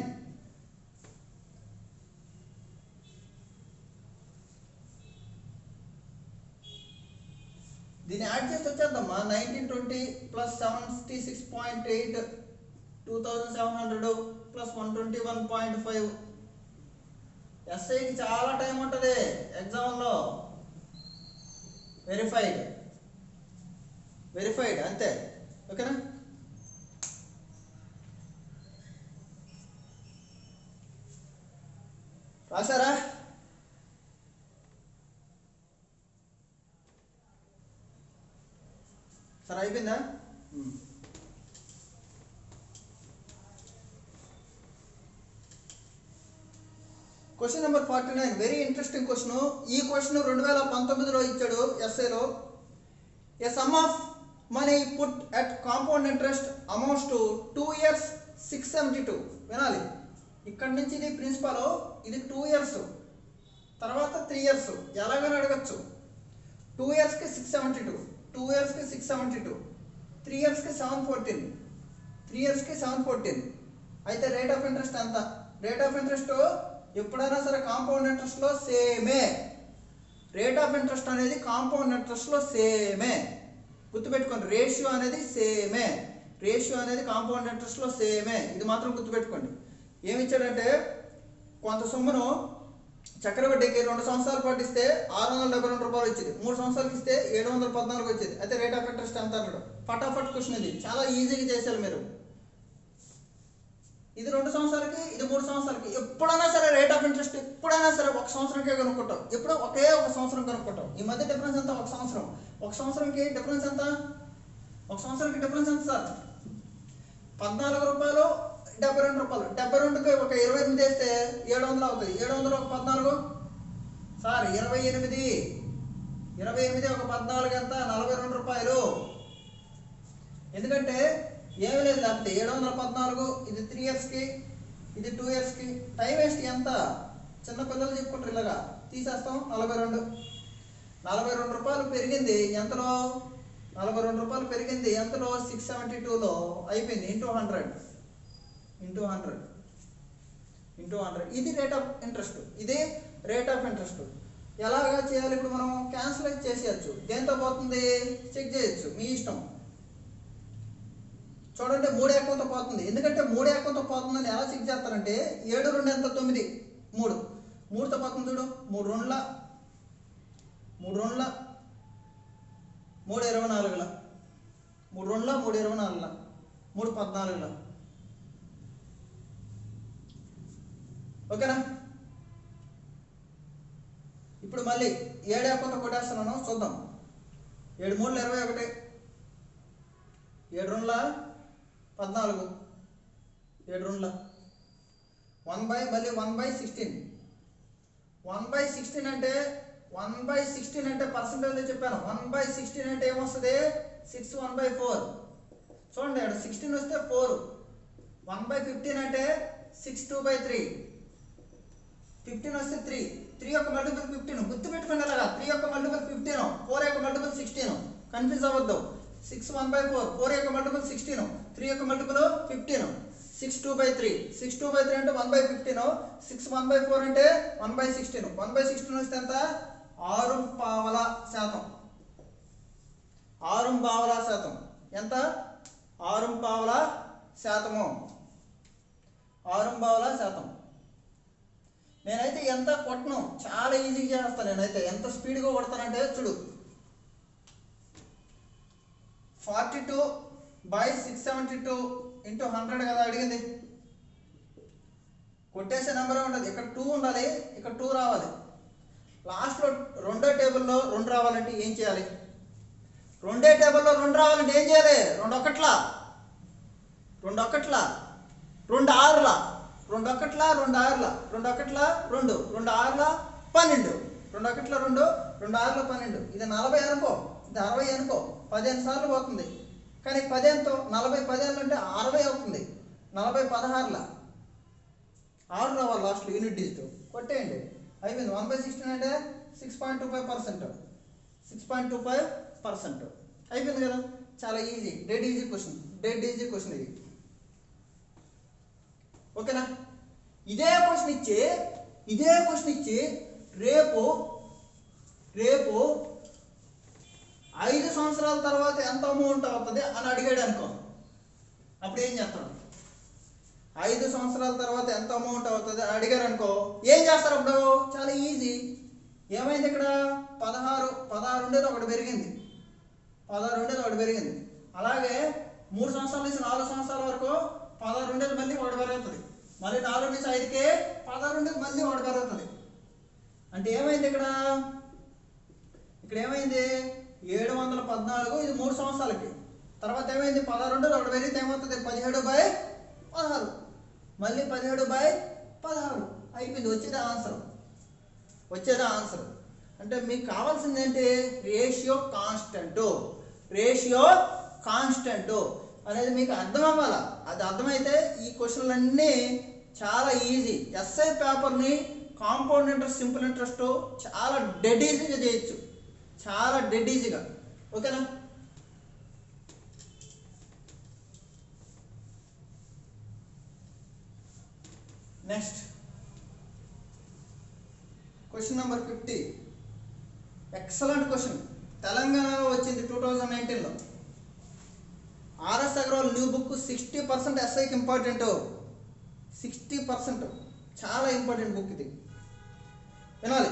దీన్ని యాడ్ చేసి వచ్చేద్దామా nineteen twenty plus seventy six point eight two thousand seven hundred plus one twenty one point five ఎస్ఐకి చాలా టైం ఉంటుంది ఎగ్జామ్లో వెరిఫైడ్ వెరిఫైడ్ అంతే ఓకేనా రాశారా సరే అయిపోయిందా question number forty nine very interesting question ఈ క్వశ్చన్ రెండు వేల పంతొమ్మిదిలో ఇచ్చాడు ఎస్ఏలో a sum of money put at compound interest amounts to two years six seventy two వినాలి ఇక్కడ నుంచి ఇది ప్రిన్సిపల్ ఇది టూ ఇయర్స్ తర్వాత త్రీ ఇయర్స్ ఎలాగని అడగచ్చు టూ ఇయర్స్కి సిక్స్ సెవెంటీ టూ టూ ఇయర్స్కి సిక్స్ సెవెంటీ టూ త్రీ ఇయర్స్కి సెవెన్ ఫోర్టీన్ త్రీ ఇయర్స్కి సెవెన్ ఫోర్టీన్ అయితే రేట్ ఆఫ్ ఇంట్రెస్ట్ ఎంత రేట్ ఆఫ్ ఇంట్రెస్ట్ ఎప్పుడైనా సరే కాంపౌండ్ ఇంట్రెస్ట్లో సేమే రేట్ ఆఫ్ ఇంట్రెస్ట్ అనేది కాంపౌండ్ ఇంట్రెస్ట్లో సేమే గుర్తుపెట్టుకోండి రేషియో అనేది సేమే రేషియో అనేది కాంపౌండ్ ఇంట్రెస్ట్లో సేమే ఇది మాత్రం గుర్తుపెట్టుకోండి ఏమి ఇచ్చాడంటే కొంత సొమ్మును చక్రవడ్డీకి రెండు సంవత్సరాలు పాటు ఇస్తే ఆరు వందల డెబ్బై రెండు రూపాయలు వచ్చింది మూడు సంవత్సరాలకి ఇస్తే ఏడు వందల పద్నాలుగు వచ్చింది అయితే రేట్ ఆఫ్ ఇంట్రెస్ట్ ఎంత అన్నాడు ఫటాఫట్ క్వశ్చన్ ఇది చాలా ఈజీగా చేశారు మీరు ఇది రెండు సంవత్సరాలకి ఇది మూడు సంవత్సరాలకి ఎప్పుడైనా సరే రేట్ ఆఫ్ ఇంట్రెస్ట్ ఎప్పుడైనా సరే ఒక సంవత్సరంకే కనుక్కుంటాం ఎప్పుడో ఒకే ఒక సంవత్సరం కనుక్కుంటాం ఈ మధ్య డిఫరెన్స్ ఎంత ఒక సంవత్సరం ఒక సంవత్సరంకి డిఫరెన్స్ ఎంత ఒక సంవత్సరానికి డిఫరెన్స్ ఎంత సార్ పద్నాలుగు రూపాయలు డెబ్బై రెండు రూపాయలు డెబ్బై రెండుకి ఒక ఇరవై ఎనిమిది వేస్తే ఏడు వందలు అవుతుంది ఏడు వందలు ఒక పద్నాలుగు సార్ ఇరవై ఎనిమిది ఇరవై ఎనిమిది ఒక పద్నాలుగు ఎంత నలభై రెండు రూపాయలు ఎందుకంటే ఏమి లేదు లేకపోతే ఏడు వందల పద్నాలుగు ఇది త్రీ ఇయర్స్కి ఇది టూ ఇయర్స్కి టైం వేస్ట్ ఎంత చిన్న పిల్లలు చెప్పుకుంటారు ఇలాగా తీసేస్తాం నలభై రెండు నలభై రెండు రూపాయలు పెరిగింది ఎంతలో నలభై రెండు రూపాయలు పెరిగింది ఎంతలో సిక్స్ సెవెంటీ టూలో అయిపోయింది into hundred into hundred into hundred ఇది రేట్ ఆఫ్ ఇంట్రెస్ట్ ఇది రేట్ ఆఫ్ ఇంట్రెస్ట్ ఎలాగా చేయాలి ఇప్పుడు మనం క్యాన్సిల్ చేసేయచ్చు దేంతో పోతుంది చెక్ చేయొచ్చు మీ ఇష్టం చూడండి మూడు ఏకంతో పోతుంది ఎందుకంటే మూడు ఏకంతో పోతుందని ఎలా చెక్ చేస్తారంటే ఏడు రెండు ఎంత తొమ్మిది మూడు మూడుతో పోతుంది చూడు మూడు రెండుల మూడు రెండుల మూడు ఇరవై నాలుగుల మూడు రెండుల మూడు ఇరవై నాలుగుల మూడు పద్నాలుగుల ఓకేనా ఇప్పుడు మళ్ళీ ఏడు ఏకంతో కొట్టేస్తున్నాను చూద్దాం ఏడు మూడుల ఇరవై ఒకటి ఏడు రెండుల పద్నాలుగు ఏడు రెండుల వన్ బై మళ్ళీ one by sixteen one by sixteen అంటే వన్ బై సిక్స్టీన్ అంటే పర్సంటేజ్ చెప్పాను వన్ బై సిక్స్టీన్ అంటే ఏమొస్తుంది సిక్స్ వన్ బై ఫోర్ చూడండి ఇక్కడ సిక్స్టీన్ వస్తే ఫోర్ వన్ బై ఫిఫ్టీన్ అంటే six two by three fifteen వస్తే త్రీ త్రీ యొక్క మల్టిపుల్ ఫిఫ్టీన్ గుర్తు పెట్టుకోండి అలాగా త్రీ యొక్క మల్టిపుల్ ఫిఫ్టీన్ ఫోర్ యొక్క మల్టిపుల్ సిక్స్టీన్ కన్ఫ్యూజ్ అవ్వద్దు six one by four four యొక్క మల్టిపుల్ సిక్స్టీన్ త్రీ యొక్క multiple fifteen six two by three six two by three అంటే one by fifteen six one by four అంటే one by sixteen one by sixteen వస్తే ఎంత ఆరు పావల శాతం ఆరు పావల శాతం ఎంత ఆరు పావల శాతము ఆరు పావల శాతం నేనైతే ఎంత కొట్టను చాలా ఈజీగా చేస్తాను నేనైతే ఎంత స్పీడ్గా కొడతానంటే చూడు forty two by six seventy two into hundred కదా అడిగింది కొట్టేసే నెంబర్ ఉంటుంది ఇక్కడ టూ ఉండాలి ఇక్కడ టూ రావాలి లాస్ట్లో రెండో టేబుల్లో రెండు రావాలంటే ఏం చేయాలి రెండే టేబుల్లో రెండు రావాలంటే ఏం చేయాలి రెండు ఒకట్లా రెండు ఒకట్లా రెండు ఆరులా రెండు ఒకట్లా రెండు ఆరులా రెండు ఒకట్లా రెండు రెండు ఆరులా పన్నెండు రెండు ఒకట్లా రెండు రెండు ఆరుల పన్నెండు ఇది నలభై అనుకో ఇది అరవై అనుకో పదిహేను సార్లు పోతుంది కానీ పదిహేనుతో నలభై పదిహేను అంటే అరవై అవుతుంది నలభై పదహారుల ఆరు రావాలి లాస్ట్లో యూనిట్ డిజిట్ కొట్టేయండి అయిపోయింది వన్ బై సిక్స్టీన్ అంటే six point two five percent six point two five percent అయిపోయింది కదా చాలా easy dead easy question dead easy question ఇది ఓకేనా ఇదే క్వశ్చన్ ఇచ్చి ఇదే క్వశ్చన్ ఇచ్చి రేపు రేపు ఐదు సంవత్సరాల తర్వాత ఎంత అమౌంట్ అవుతుంది అని అడిగాడు అనుకో అప్పుడు ఏం చేస్తాడు ఐదు సంవత్సరాల తర్వాత ఎంత అమౌంట్ అవుతుంది అని అడిగారు అనుకో ఏం చేస్తారు అప్పుడు చాలా ఈజీ ఏమైంది ఇక్కడ పదహారు పదహారు ఉండేది ఒకటి పెరిగింది పదహారు ఉండేది ఒకటి పెరిగింది అలాగే మూడు సంవత్సరాల నుంచి నాలుగు సంవత్సరాల వరకు పదహారు ఉండేది మళ్ళీ ఒకటి పెరుగుతుంది మళ్ళీ నాలుగు నుంచి ఐదుకి పదహారు నుంచి మళ్ళీ ఒకటి పెరుగుతుంది అంటే ఏమైంది ఇక్కడ ఇక్కడ ఏమైంది ఏడు వందల పద్నాలుగు ఇది మూడు సంవత్సరాలకి తర్వాత ఏమైంది పదహారు ఉంటుంది ఒకటి పెరిగితే ఏమవుతుంది పదిహేడు బై పదహారు మళ్ళీ పదిహేడు బై పదహారు అయిపోయింది వచ్చేది ఆన్సర్ వచ్చేది ఆన్సర్ అంటే మీకు కావాల్సింది ఏంటి రేషియో కాన్స్టెంట్ రేషియో కాన్స్టెంట్ అనేది మీకు అర్థం అవ్వాలా అది అర్థమైతే ఈ క్వశ్చన్లన్నీ చాలా ఈజీ ఎస్ఐ పేపర్ని కాంపౌండ్ ఇంట్రెస్ట్ సింపుల్ ఇంట్రెస్ట్ చాలా డెడ్ ఈజీగా చేయొచ్చు చాలా డెడ్ ఈజీగా ఓకేనా next question number fifty excellent question తెలంగాణలో వచ్చింది టూ థౌజండ్ నైన్టీన్లో RS Agarwal new book sixty percent ఎస్ఐకి ఇంపార్టెంట్ సిక్స్టీ పర్సెంట్ చాలా ఇంపార్టెంట్ బుక్ ఇది వినాలి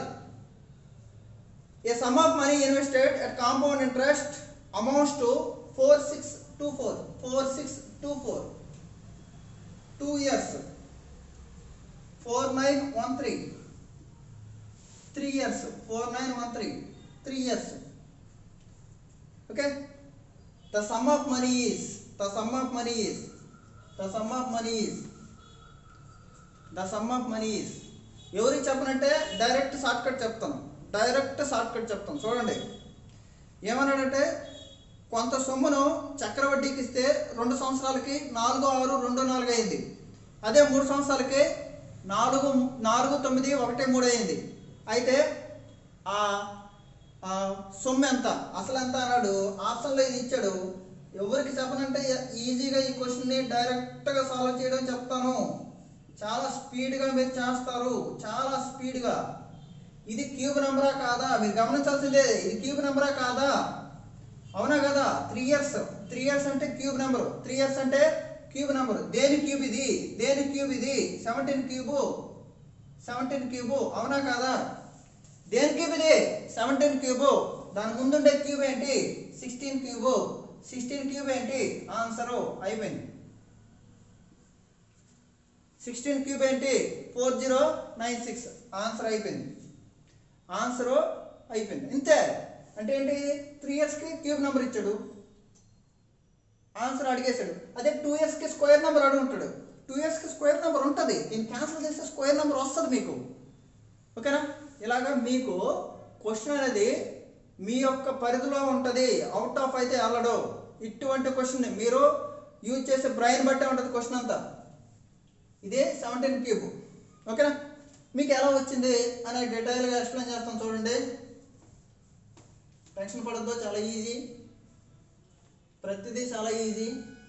a sum of money invested at compound interest amounts to four six two four four six two four two years four nine one three three years four nine one three three years okay the sum of money is the sum of money is the sum of money is the sum of money is ఎవరికి చెప్పనంటే direct short cut చెప్తాను direct short cut చెప్తాను చూడండి ఏమన్నాడంటే కొంత సొమ్మును చక్రవడ్డీకి ఇస్తే రెండు సంవత్సరాలకి నాలుగు ఆరు రెండు నాలుగు అయింది అదే మూడు సంవత్సరాలకి నాలుగు నాలుగు తొమ్మిది ఒకటి మూడు అయింది అయితే ఆ ఆ సొమ్ము ఎంత అసలు ఎంత అన్నాడు ఆప్షన్లో ఇది ఇచ్చాడు ఎవరికి చెప్పనంటే ఈజీగా ఈ క్వశ్చన్ని డైరెక్ట్గా సాల్వ్ చేయడం చెప్తాను చాలా స్పీడ్గా మీరు చేస్తారు చాలా స్పీడ్గా ఇది క్యూబ్ నెంబరా కాదా మీరు గమనించాల్సిందే ఇది క్యూబ్ నెంబరా కాదా అవునా కదా త్రీ ఇయర్స్ త్రీ ఇయర్స్ అంటే క్యూబ్ నెంబర్ త్రీ ఇయర్స్ అంటే క్యూబ్ నెంబర్ దేని క్యూబ్ ఇది దేని క్యూబ్ ఇది సెవెంటీన్ క్యూబు సెవెంటీన్ క్యూబు అవునా కాదా దేని క్యూబ్ ఇది సెవెంటీన్ క్యూబు దాని ముందుండే క్యూబ్ ఏంటి సిక్స్టీన్ క్యూబు సిక్స్టీన్ క్యూబ్ ఏంటి ఆన్సరు అయిపోయింది సిక్స్టీన్ క్యూబ్ ఏంటి four zero nine six answer అయిపోయింది ఆన్సర్ అయిపోయింది ఇంతే అంటే ఏంటి త్రీ ఇయర్స్కి క్యూబ్ నెంబర్ ఇచ్చాడు ఆన్సర్ అడిగేశాడు అదే టూ ఇయర్స్కి స్క్వేర్ నెంబర్ అడుగుంటాడు టూ ఇయర్స్కి స్క్వేర్ నెంబర్ ఉంటుంది దీన్ని క్యాన్సిల్ చేస్తే స్క్వేర్ నెంబర్ వస్తుంది మీకు ఓకేనా ఇలాగా మీకు క్వశ్చన్ అనేది మీ యొక్క పరిధిలో ఉంటుంది అవుట్ ఆఫ్ అయితే వెళ్ళడు ఇటువంటి క్వశ్చన్ మీరు యూజ్ చేసే బ్రెయిన్ బట్టే ఉంటుంది క్వశ్చన్ అంతా ఇదే సెవెంటీన్ క్యూబ్ ఓకేనా మీకు ఎలా వచ్చింది అనే డీటెయిల్గా ఎక్స్ప్లెయిన్ చేస్తాను చూడండి టెన్షన్ పడద్దు చాలా ఈజీ ప్రతిదీ చాలా ఈజీ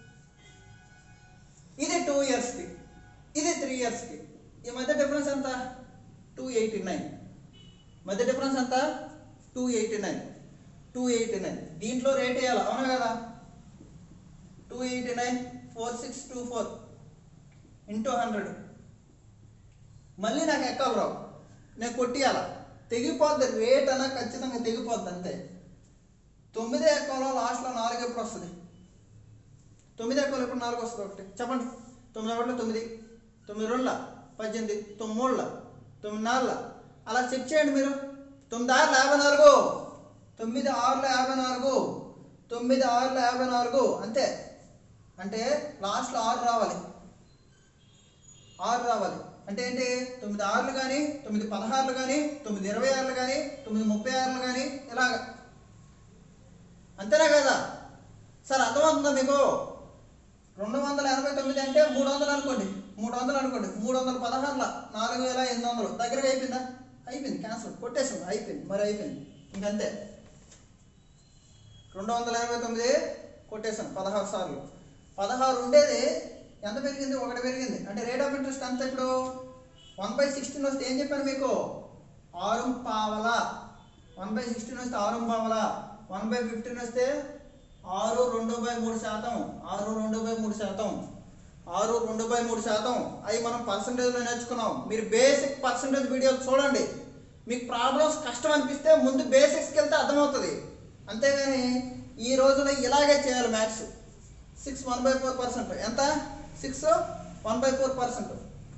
ఇది టూ ఇయర్స్కి ఇది త్రీ ఇయర్స్కి ఈ మధ్య డిఫరెన్స్ ఎంత టూ ఎయిటీ నైన్ మధ్య డిఫరెన్స్ ఎంత two eighty nine two eighty nine దీంట్లో రేట్ వేయాలి అవునా కదా two eighty nine four six two four into hundred మళ్ళీ నాకు ఎక్కలు రావు నేను కొట్టియాల తెగిపోద్ది రేట్ అన్నా ఖచ్చితంగా తెగిపోద్ది అంతే తొమ్మిది ఎక్కలో లాస్ట్లో నాలుగు ఎప్పుడు వస్తుంది తొమ్మిది ఎక్కలు ఎప్పుడు నాలుగు వస్తుంది ఒకటి చెప్పండి తొమ్మిది ఒకటిలో తొమ్మిది తొమ్మిది రెండుల పద్దెనిమిది తొమ్మిది మూడుల తొమ్మిది నాలుగుల అలా చెక్ చేయండి మీరు తొమ్మిది ఆరుల యాభై నాలుగు తొమ్మిది ఆరుల యాభై నాలుగు తొమ్మిది ఆరుల యాభై నాలుగు అంతే అంటే లాస్ట్లో ఆరు రావాలి ఆరు రావాలి అంటే ఏంటి తొమ్మిది ఆరులు కానీ తొమ్మిది పదహారులు కానీ తొమ్మిది ఇరవై ఆరులు కానీ తొమ్మిది ముప్పై ఆరులు కానీ ఇలాగ అంతేనా కదా సార్ అర్థమవుతుందా మీకు రెండు వందల ఎనభై తొమ్మిది అంటే మూడు వందలు అనుకోండి మూడు వందలు అనుకోండి మూడు వందల పదహారుల నాలుగు వేల ఎనిమిది వందలు దగ్గరగా అయిపోయిందా అయిపోయింది క్యాన్సిల్ కొట్టేసాం అయిపోయింది మరి అయిపోయింది ఇంకంతే రెండు వందల ఎనభై తొమ్మిది కొట్టేసాం పదహారు సార్లు పదహారు ఉండేది ఎంత పెరిగింది ఒకటి పెరిగింది అంటే రేట్ ఆఫ్ ఇంట్రెస్ట్ ఎంత ఇప్పుడు వన్ బై సిక్స్టీన్ వస్తే ఏం చెప్పాను మీకు ఆరు పావల వన్ బై సిక్స్టీన్ వస్తే ఆరు పావల వన్ బై ఫిఫ్టీన్ వస్తే ఆరు రెండు బై మూడు శాతం ఆరు రెండు బై మూడు శాతం ఆరు రెండు బై మూడు శాతం అవి మనం పర్సంటేజ్లో నేర్చుకున్నాం మీరు బేసిక్ పర్సంటేజ్ వీడియోలు చూడండి మీకు ప్రాబ్లమ్స్ కష్టం అనిపిస్తే ముందు బేసిక్స్కి వెళ్తే అర్థమవుతుంది అంతేగాని ఈ రోజున ఇలాగే చేయాలి maths six one by four percent ఎంత six one by four percent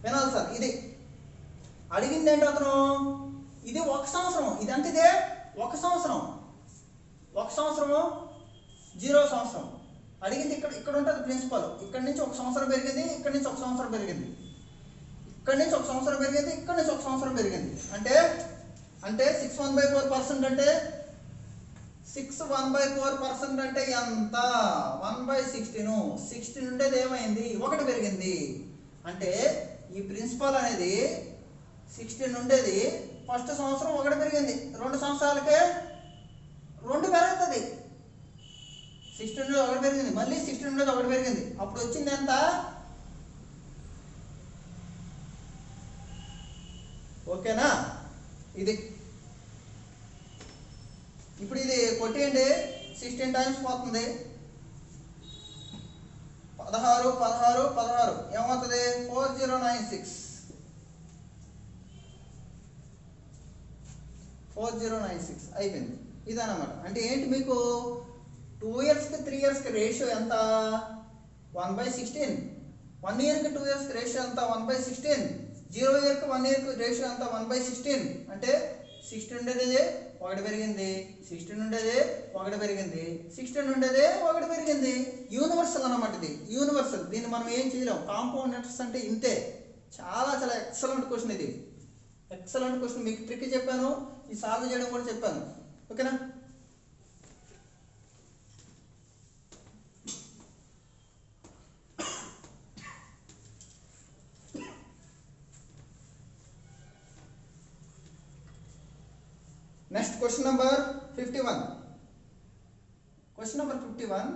వినాలి సార్ ఇది అడిగింది ఏంటి అతను ఇది ఒక సంవత్సరం ఇది అంటే ఇదే ఒక సంవత్సరం ఒక సంవత్సరము జీరో సంవత్సరం అడిగింది ఇక్కడ ఇక్కడ ఉంటుంది ప్రిన్సిపల్ ఇక్కడ నుంచి ఒక సంవత్సరం పెరిగింది ఇక్కడ నుంచి ఒక సంవత్సరం పెరిగింది ఇక్కడ నుంచి ఒక సంవత్సరం పెరిగింది ఇక్కడ నుంచి ఒక సంవత్సరం పెరిగింది అంటే అంటే six one by four percent అంటే six one by four percent అంటే ఎంత వన్ బై సిక్స్టీన్ సిక్స్టీన్ ఉండేది ఏమైంది ఒకటి పెరిగింది అంటే ఈ ప్రిన్సిపల్ అనేది సిక్స్టీన్ ఉండేది ఫస్ట్ సంవత్సరం ఒకటి పెరిగింది రెండు సంవత్సరాలకే రెండు పెరుగుతుంది సిక్స్టీన్ ఉండేది ఒకటి పెరిగింది మళ్ళీ సిక్స్టీన్ ఉండేది ఒకటి పెరిగింది అప్పుడు వచ్చింది ఎంత ఓకేనా ఇది ఇప్పుడు ఇది కొట్టేయండి సిక్స్టీన్ టైమ్స్ పోతుంది పదహారు పదహారు పదహారు ఏమవుతుంది four zero nine six four zero nine six అయిపోయింది ఇదన్నమాట అంటే ఏంటి మీకు టూ ఇయర్స్కి త్రీ ఇయర్స్కి రేషియో ఎంత వన్ బై సిక్స్టీన్ వన్ ఇయర్కి టూ ఇయర్స్కి రేషియో ఎంత వన్ బై సిక్స్టీన్ జీరో ఇయర్కి వన్ ఇయర్కి రేషియో ఎంత వన్ బై సిక్స్టీన్ అంటే సిక్స్టీన్ ఉండేది ఒకటి పెరిగింది సిక్స్టీన్ ఉండేది ఒకటి పెరిగింది సిక్స్టీన్ ఉండేది ఒకటి పెరిగింది యూనివర్సల్ అన్నమాట ఇది యూనివర్సల్ దీన్ని మనం ఏం చేయలేం కాంపౌండ్ ఇంట్రెస్ట్ అంటే ఇంతే చాలా చాలా ఎక్సలెంట్ క్వశ్చన్ ఇది ఎక్సలెంట్ క్వశ్చన్ మీకు ట్రిక్ చెప్పాను ఈ సాల్వ్ చేయడం కూడా చెప్పాను ఓకేనా next question number fifty one question number fifty one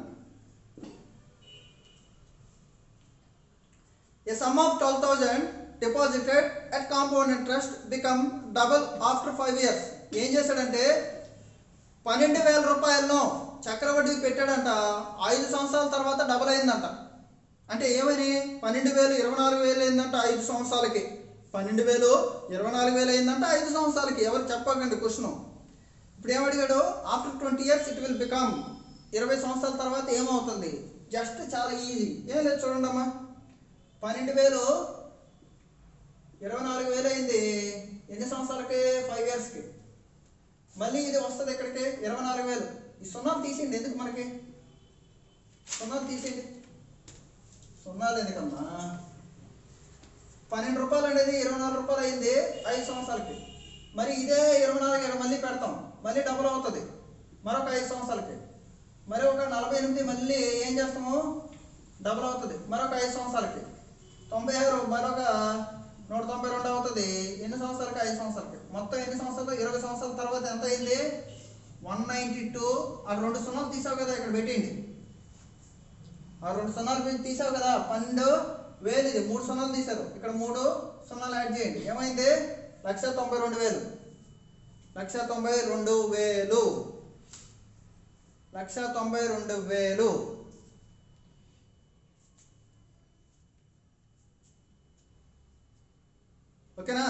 A sum of 12,000 deposited at compound interest become double after 5 years. ఏం చేశాడంటే పన్నెండు వేల రూపాయలను చక్రవడ్డీకి పెట్టాడంట ఐదు సంవత్సరాల తర్వాత డబల్ అయిందంట అంటే ఏమని పన్నెండు వేలు ఇరవై నాలుగు వేలు అయిందంట ఐదు సంవత్సరాలకి పన్నెండు వేలు ఇరవై నాలుగు వేలు అయిందంట ఐదు సంవత్సరాలకి ఎవరు చెప్పకండి క్వశ్చన్ ఇప్పుడు ఏమడిగాడు after twenty years it will become ఇరవై సంవత్సరాల తర్వాత ఏమవుతుంది జస్ట్ చాలా ఈజీ ఏం లేదు చూడండి అమ్మా పన్నెండు వేలు ఇరవై నాలుగు వేలు అయింది ఎన్ని సంవత్సరాలకి ఫైవ్ ఇయర్స్కి మళ్ళీ ఇది వస్తుంది ఇక్కడికి ఇరవై నాలుగు వేలు ఈ సున్నాలు తీసేయండి ఎందుకు మనకి సున్నాలు తీసేయండి సున్నాలు ఎందుకమ్మా పన్నెండు రూపాయలు అనేది ఇరవై నాలుగు రూపాయలు అయింది ఐదు సంవత్సరాలకి మరి ఇదే ఇరవై నాలుగు ఇక్కడ మళ్ళీ పెడతాం మళ్ళీ డబుల్ అవుతుంది మరొక ఐదు సంవత్సరాలకి మరి ఒక నలభై ఎనిమిది మళ్ళీ ఏం చేస్తాము డబుల్ అవుతుంది మరొక ఐదు సంవత్సరాలకి తొంభై ఆరు మరొక నూట తొంభై రెండు అవుతుంది ఎన్ని సంవత్సరాలకి ఐదు సంవత్సరాలకి మొత్తం ఎన్ని సంవత్సరాలు ఇరవై సంవత్సరాల తర్వాత ఎంత అయింది వన్ నైంటీ టూ ఆ రెండు సున్నాలు తీసావు కదా ఇక్కడ పెట్టేయండి ఆ రెండు సున్నాలు పెట్టి తీసావు కదా పన్నెండు వేలు ఇది మూడు సున్నాలు తీశారు ఇక్కడ మూడు సున్నాలు యాడ్ చేయండి ఏమైంది లక్ష తొంభై రెండు వేలు లక్ష తొంభై రెండు వేలు లక్ష తొంభై రెండు వేలు ఓకేనా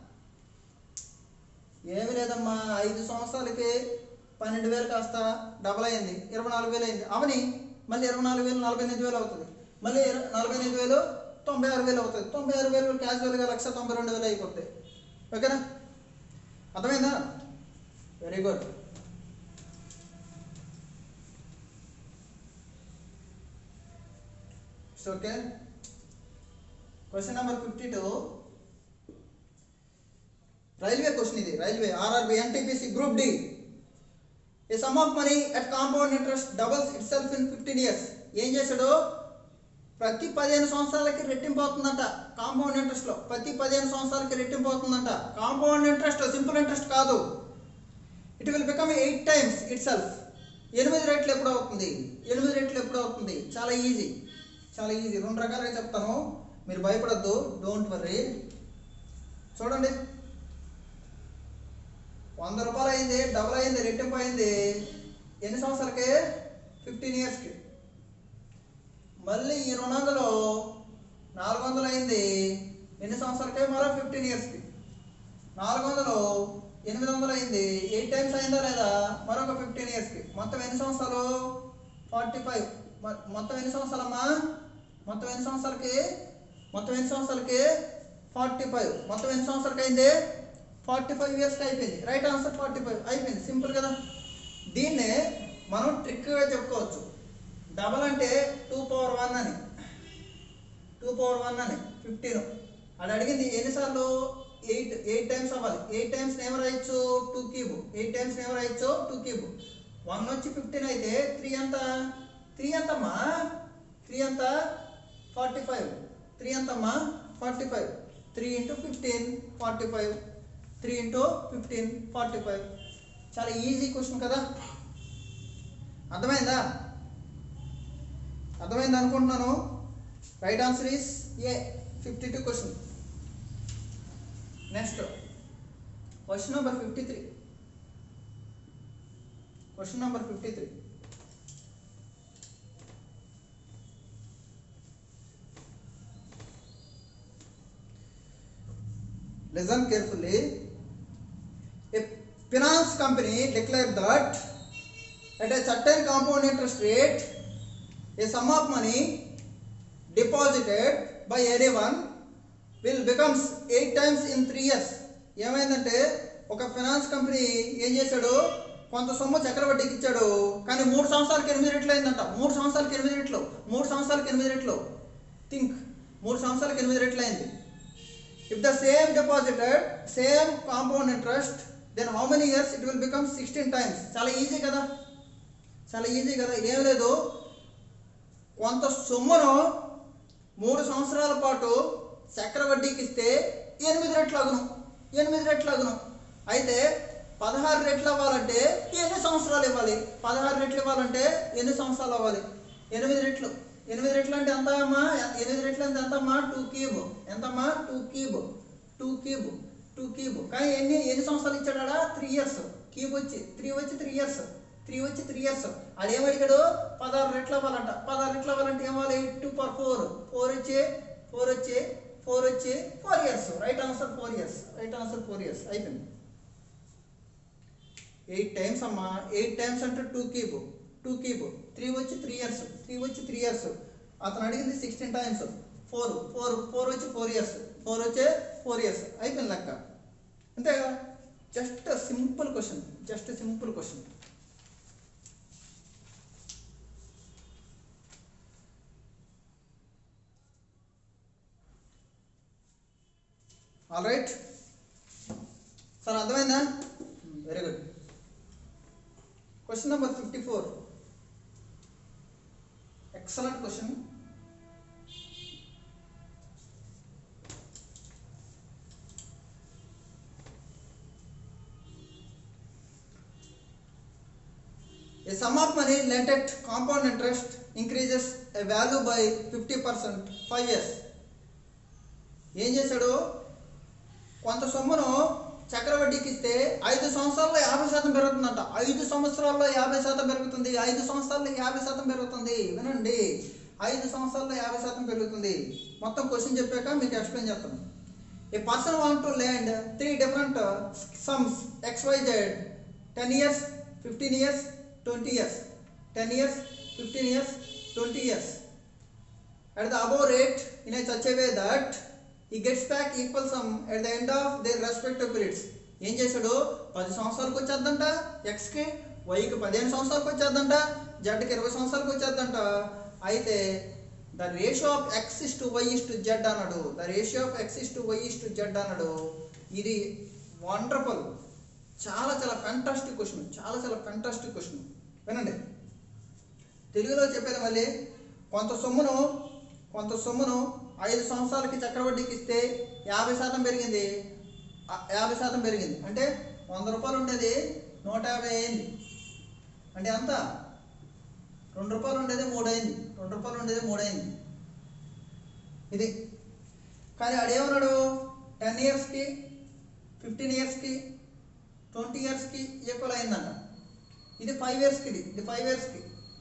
ఏమి లేదమ్మా ఐదు సంవత్సరాలకి పన్నెండు వేలు కాస్త డబల్ అయింది ఇరవై నాలుగు వేలు అయింది అవని మళ్ళీ ఇరవై నాలుగు వేలు నలభై ఎనిమిది వేలు అవుతుంది మళ్ళీ ఇర- నలభై ఎనిమిది వేలు తొంభై ఆరు వేలు అవుతుంది తొంభై ఆరు వేలు క్యాజువల్గా లక్ష తొంభై రెండు వేలు అయిపోతాయి ఓకేనా అర్థమైందా very good okay question number fifty two railway question ఇది railway RRB NTPC group D a sum of money at compound interest doubles itself in fifteen years ఏం చేశాడు ప్రతి పదిహేను సంవత్సరాలకి రెట్టింపు అవుతుందంట కాంపౌండ్ ఇంట్రెస్ట్లో ప్రతి పదిహేను సంవత్సరాలకి రెట్టింపు అవుతుందంట కాంపౌండ్ ఇంట్రెస్ట్ సింపుల్ ఇంట్రెస్ట్ కాదు it will become eight times itself ఎనిమిది రెట్లు ఎప్పుడు అవుతుంది ఎనిమిది రెట్లు ఎప్పుడు అవుతుంది చాలా ఈజీ చాలా ఈజీ రెండు రకాలుగా చెప్తాను మీరు భయపడద్దు డోంట్ వర్రీ చూడండి వంద రూపాయలు అయింది డబుల్ అయింది రెట్టింపు అయింది ఎన్ని సంవత్సరాలకి ఫిఫ్టీన్ ఇయర్స్కి మళ్ళీ ఈ రెండు వందలు నాలుగు వందలు అయింది ఎన్ని సంవత్సరాలకి మరో ఫిఫ్టీన్ ఇయర్స్కి నాలుగు వందలు ఎనిమిది వందలు అయింది ఎయిట్ టైమ్స్ అయిందా లేదా మరొక ఫిఫ్టీన్ ఇయర్స్కి మొత్తం ఎన్ని సంవత్సరాలు ఫార్టీ ఫైవ్ మొత్తం ఎన్ని సంవత్సరాలమ్మా మొత్తం ఎన్ని సంవత్సరాలకి మొత్తం ఎన్ని సంవత్సరాలకి ఫార్టీ ఫైవ్ మొత్తం ఎన్ని సంవత్సరాలకి అయింది ఫార్టీ ఫైవ్ ఇయర్స్కి అయిపోయింది రైట్ ఆన్సర్ ఫార్టీ ఫైవ్ అయిపోయింది సింపుల్ కదా దీన్నే మనం ట్రిక్గా చెప్పుకోవచ్చు డబల్ అంటే టూ పవర్ వన్ అని టూ పవర్ వన్ అని ఫిఫ్టీన్ అది అడిగింది ఎన్నిసార్లు ఎయిట్ ఎయిట్ టైమ్స్ అవ్వాలి ఎయిట్ టైమ్స్ నేమ్ రాయొచ్చు టూ క్యూబ్ ఎయిట్ టైమ్స్ నేమ్ రాయొచ్చు టూ క్యూబ్ వన్ వచ్చి ఫిఫ్టీన్ అయితే త్రీ ఎంత త్రీ ఎంతమ్మా త్రీ ఎంత ఫార్టీ ఫైవ్ త్రీ ఎంతమ్మా forty five three into fifteen forty five three into fifteen forty five చాలా ఈజీ క్వశ్చన్ కదా అర్థమైందా అర్థమైంది అనుకుంటున్నాను right answer is A fifty two question next question number fifty three question number fifty three Listen carefully. A finance company declared that at a certain compound interest rate, a sum of money deposited by anyone will becomes eight times in three years ఏమైందంటే ఒక finance company ఏం చేశాడు కొంత సొమ్ము చక్రవడ్డీకి ఇచ్చాడు కానీ మూడు సంవత్సరాలకి ఎనిమిది రెట్లు అయిందంట మూడు సంవత్సరాలకి ఎనిమిది రెట్లు మూడు సంవత్సరాలకి ఎనిమిది రెట్లు థింక్ మూడు సంవత్సరాలకి ఎనిమిది రెట్లు అయింది If the same deposited, same compound interest, then how many years it will become 16 times? చాలా ఈజీ కదా చాలా ఈజీ కదా ఇదేం లేదు కొంత సొమ్మును మూడు సంవత్సరాల పాటు చక్రవడ్డీకి ఇస్తే ఎనిమిది రెట్లు అగును ఎనిమిది రెట్లు అగును అయితే పదహారు రెట్లు అవ్వాలంటే ఎన్ని సంవత్సరాలు ఇవ్వాలి పదహారు రెట్లు ఇవ్వాలంటే ఎన్ని సంవత్సరాలు అవ్వాలి ఎనిమిది రెట్లు ఎనిమిది రెట్లు అంటే ఎంత అమ్మా ఎనిమిది రెట్లు అంటే ఎంత అమ్మా టూ క్యూబ్ ఎంతమ్మా two cube two cube two cube కానీ ఎన్ని ఎన్ని సంవత్సరాలు ఇచ్చాడా త్రీ ఇయర్స్ క్యూబ్ వచ్చి త్రీ వచ్చి త్రీ ఇయర్స్ త్రీ వచ్చి త్రీ ఇయర్స్ అది ఏమడిగాడు పదహారు రెట్లు అవ్వాలంట పదహారు రెట్లు అవ్వాలంటే ఏమవ్వాలి టూ పర్ ఫోర్ ఫోర్ వచ్చి ఫోర్ వచ్చి ఫోర్ వచ్చి four years right answer four years right answer four years అయిపోయింది ఎయిట్ టైమ్స్ అమ్మా ఎయిట్ టైమ్స్ అంటే two cube two cube three వచ్చి త్రీ ఇయర్స్ త్రీ వచ్చి త్రీ ఇయర్స్ అతను అడిగింది sixteen times four four four వచ్చి ఫోర్ ఇయర్స్ ఫోర్ వచ్చే four years అయిపోయింది లెక్క అంతే కదా just simple question just simple question all right sir అర్థమైందా very good question number fifty four excellent question A sum of money lent at compound interest increases a value by 50% 5 years. ఏం చేశాడు కొంత సొమ్మును చక్రవడ్డీకి ఇస్తే ఐదు సంవత్సరాల్లో యాభై శాతం పెరుగుతుందంట ఐదు సంవత్సరాల్లో యాభై శాతం పెరుగుతుంది ఐదు సంవత్సరాల్లో యాభై శాతం పెరుగుతుంది వినండి ఐదు సంవత్సరాల్లో యాభై శాతం పెరుగుతుంది మొత్తం క్వశ్చన్ చెప్పాక మీకు ఎక్స్ప్లెయిన్ చేస్తాను a person want to lend three different sums X Y Z ten years fifteen years twenty years ten years fifteen years twenty years at the above rate in a such a way that he gets back equal sum at the end of their respective periods ఏం చేశాడు పది సంవత్సరాలకు వచ్చేద్దంట ఎక్స్కి వైకి పదిహేను సంవత్సరాలకు వచ్చేద్దంట జెడ్కి ఇరవై సంవత్సరాలకు వచ్చేద్దంట అయితే the ratio of X is to Y is to Z అన్నాడు the ratio of X is to Y is to Z అన్నాడు ఇది వండర్ఫుల్ చాలా చాలా ఫంటాస్టిక్ క్వశ్చన్ చాలా చాలా ఫంటాస్టిక్ క్వశ్చన్ వినండి తెలుగులో చెప్పేది మళ్ళీ కొంత సొమ్మును కొంత సొమ్మును ఐదు సంవత్సరాలకి చక్రవడ్డీకి ఇస్తే యాభై శాతం పెరిగింది ఆ, యాభై శాతం పెరిగింది అంటే వంద రూపాయలు ఉండేది నూట యాభై అయింది అంటే ఎంత రెండు రూపాయలు ఉండేది మూడు అయింది రెండు రూపాయలు ఉండేది మూడు అయింది ఇది కానీ ఆడేమన్నాడు టెన్ ఇయర్స్కి ఫిఫ్టీన్ ఇయర్స్కి ట్వంటీ ఇయర్స్కి ఈక్వల్ అయిందంట ఇది ఫైవ్ ఇయర్స్కి ఇది ఇది ఫైవ్ ఇయర్స్కి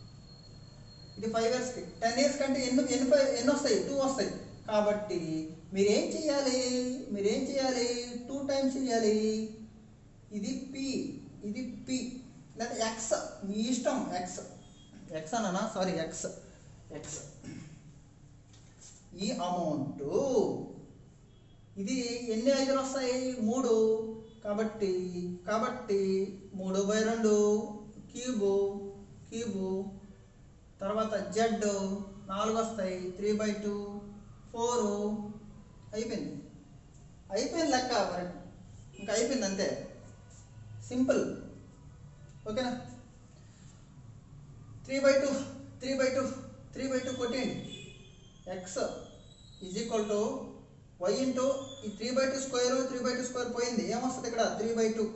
ఇది ఫైవ్ ఇయర్స్కి టెన్ ఇయర్స్ కంటే ఎన్ని ఎన్ని ఫైవ్ ఎన్ని వస్తాయి టూ వస్తాయి కాబట్టి మీరేం చేయాలి మీరేం చేయాలి టూ టైమ్స్ చేయాలి ఇది పి ఇది పి లేదా ఎక్స్ మీ ఇష్టం ఎక్స్ ఎక్స్ అన్నా సారీ ఎక్స్ ఎక్స్ ఈ అమౌంట్ ఇది ఎన్ని ఐదులు వస్తాయి మూడు కాబట్టి కాబట్టి మూడు బై రెండు క్యూబు క్యూబు తర్వాత జెడ్ నాలుగు వస్తాయి త్రీ బై టూ ఫోరు అయిపోయింది అయిపోయింది లెక్క మరి ఇంకా అయిపోయింది అంతే సింపుల్ ఓకేనా three by two three by two three by two కొట్టేయండి X is equal to Y into ఈ three by two square three by two square పోయింది ఏమొస్తుంది ఇక్కడ త్రీ బై టూ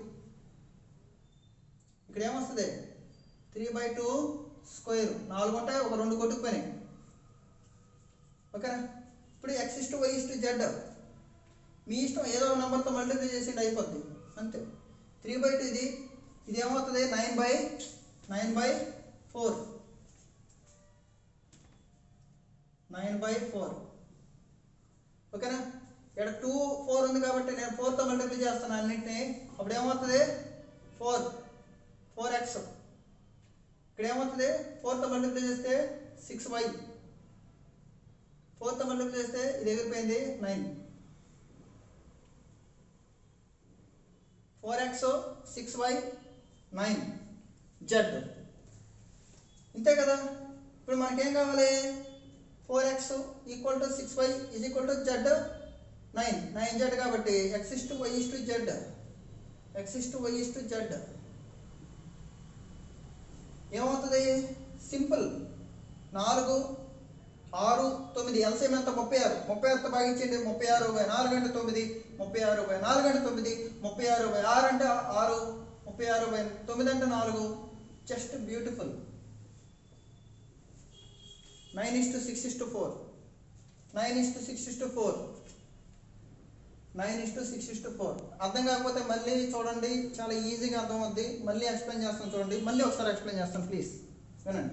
ఇక్కడ ఏమొస్తుంది త్రీ బై టూ స్క్వేర్ నాలుగు ఉంటాయి ఒక రెండు కొట్టుకుపోయినాయి ఓకేనా ఇప్పుడు X is to Y is to Z మీ ఇష్టం ఏదో ఒక నెంబర్తో మల్టిప్లై చేసి అయిపోద్ది అంతే త్రీ బై టూ ఇది ఇది ఏమవుతుంది nine by nine by four nine by four ఓకేనా ఇక్కడ టూ ఫోర్ ఉంది కాబట్టి నేను ఫోర్తో మల్టిప్లై చేస్తాను అన్నింటినీ అప్పుడు ఏమవుతుంది ఫోర్ ఫోర్ ఎక్స్ ఇక్కడ ఏమవుతుంది ఫోర్తో మల్టిప్లై చేస్తే సిక్స్ వై ఫోర్తో మల్టిప్లై చేస్తే ఇది ఎగిరిపోయింది nine four X six Y nine Z ఇంతే కదా ఇప్పుడు మనకేం కావాలి four X equal to six Y is equal to Z nine nine Z కాబట్టి X is to Y is to Z X is to Y is to Z ఏమవుతుంది simple నాలుగు ఆరు తొమ్మిది ఎల్సీఎం ఎంత ముప్పై ఆరు ముప్పై ఆరుతో భాగించండి ముప్పై ఆరు బై నాలుగు అంటే తొమ్మిది ముప్పై ఆరు బై నాలుగు అంటే తొమ్మిది ముప్పై ఆరు బై ఆరు అంటే ఆరు ముప్పై ఆరు బై తొమ్మిది అంటే నాలుగు just beautiful nine is to six is to four nine is to six is to four nine is to six is to four అర్థం కాకపోతే మళ్ళీ చూడండి చాలా ఈజీగా అర్థం అవుద్ది మళ్ళీ ఎక్స్ప్లెయిన్ చేస్తాను చూడండి మళ్ళీ ఒకసారి ఎక్స్ప్లెయిన్ చేస్తాను ప్లీజ్ వినండి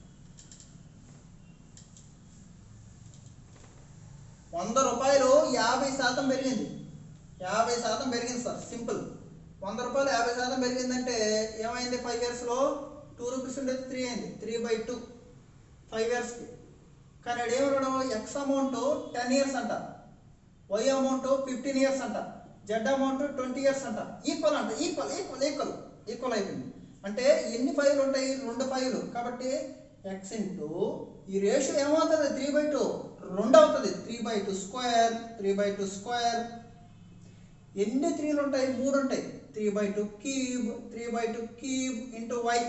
వంద రూపాయలు యాభై శాతం పెరిగింది యాభై శాతం పెరిగింది సార్ సింపుల్ వంద రూపాయలు యాభై శాతం పెరిగిందంటే ఏమైంది ఫైవ్ ఇయర్స్లో టూ రూపీస్ ఉండేది త్రీ అయింది త్రీ బై టూ ఫైవ్ ఇయర్స్కి కానీ అది ఏమన్నాడు ఎక్స్ అమౌంట్ టెన్ ఇయర్స్ అంట వై అమౌంట్ ఫిఫ్టీన్ ఇయర్స్ అంట జెడ్ అమౌంట్ ట్వంటీ ఇయర్స్ అంట ఈక్వల్ అంట ఈక్వల్ ఈక్వల్ ఈక్వల్ ఈక్వల్ అయిపోయింది అంటే ఎన్ని ఫైవ్లు ఉంటాయి రెండు ఫైవ్లు కాబట్టి ఎక్స్ ఇంటూ ఈ రేషియో ఏమవుతుంది త్రీ బై టూ రెండు అవుతుంది three by two square three by two square ఎన్ని త్రీలు ఉంటాయి మూడు ఉంటాయి three by two cube three by two cube into Y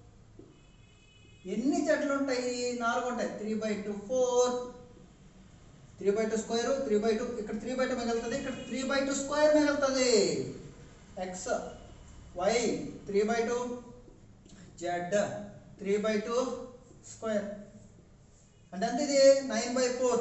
ఎన్ని చెట్లు ఉంటాయి నాలుగు ఉంటాయి three by two four three by two square three by two ఇక్కడ త్రీ బై టూ మిగులుతుంది ఇక్కడ త్రీ బై టూ స్క్వేర్ మిగులుతుంది X Y three by two Z three by two square అంటే ఎంత ఇది nine by four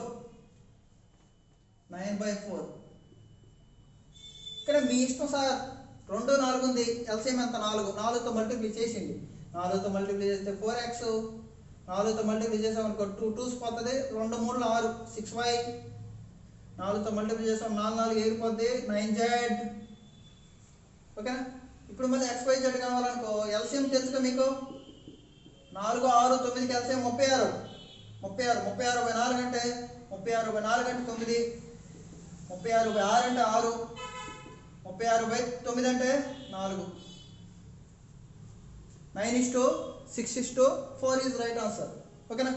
nine by four ఇక్కడ మీ ఇష్టం సార్ రెండు నాలుగు ఉంది ఎల్సిఎం ఎంత నాలుగు నాలుగుతో మల్టిప్లై చేసింది నాలుగుతో మల్టిప్లై చేస్తే ఫోర్ ఎక్స్ నాలుగుతో మల్టిప్లై చేసాం అనుకో టూ టూస్ పోతుంది రెండు మూడు ఆరు సిక్స్ వై నాలుగుతో మల్టిప్లై చేసాం నాలుగు నాలుగు ఎగిరిపోద్ది నైన్ జెడ్ ఓకేనా ఇప్పుడు మళ్ళీ ఎక్స్ వై జెడ్ కావాలనుకో ఎల్సిఎం తెలుసుగా మీకు నాలుగు ఆరు తొమ్మిదికి ఎల్సిఎం ముప్పై ఆరు ముప్పై ఆరు ముప్పై ఆరు బై నాలుగు అంటే ముప్పై ఆరు బై నాలుగు అంటే తొమ్మిది ముప్పై ఆరు బై ఆరు అంటే ఆరు ముప్పై ఆరు బై తొమ్మిది అంటే నాలుగు nine is to six is to four is right answer ఓకేనా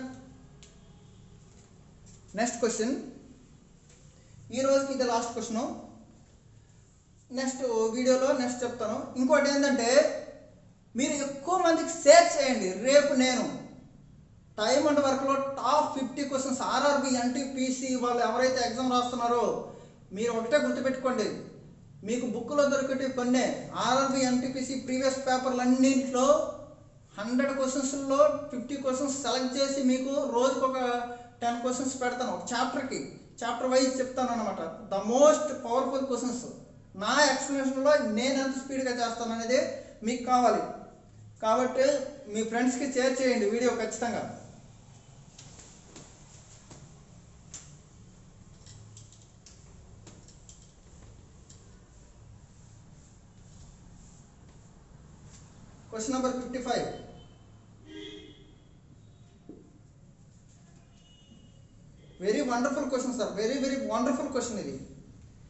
నెక్స్ట్ క్వశ్చన్ ఈ రోజుకి ఇది లాస్ట్ క్వశ్చన్ నెక్స్ట్ వీడియోలో నెక్స్ట్ చెప్తాను ఇంకోటి ఏంటంటే మీరు ఎక్కువ మందికి షేర్ చేయండి రేపు నేను టైమ్ అండ్ వర్క్లో top fifty questions RRB NTPC వాళ్ళు ఎవరైతే ఎగ్జామ్ రాస్తున్నారో మీరు ఒకటే గుర్తుపెట్టుకోండి మీకు బుక్లో దొరికేటి కొన్ని ఆర్ఆర్బి ఎన్టీపీసీ ప్రీవియస్ పేపర్లు అన్నింటిలో హండ్రెడ్ క్వశ్చన్స్లో ఫిఫ్టీ క్వశ్చన్స్ సెలెక్ట్ చేసి మీకు రోజుకు ఒక టెన్ క్వశ్చన్స్ పెడతాను ఒక చాప్టర్కి చాప్టర్ వైజ్ చెప్తాను అనమాట ద మోస్ట్ పవర్ఫుల్ క్వశ్చన్స్ నా ఎక్స్ప్లెనేషన్లో నేను ఎంత స్పీడ్గా చేస్తాను అనేది మీకు కావాలి కాబట్టి మీ ఫ్రెండ్స్కి షేర్ చేయండి వీడియో ఖచ్చితంగా question number fifty five very wonderful question sir very very wonderful question ఇది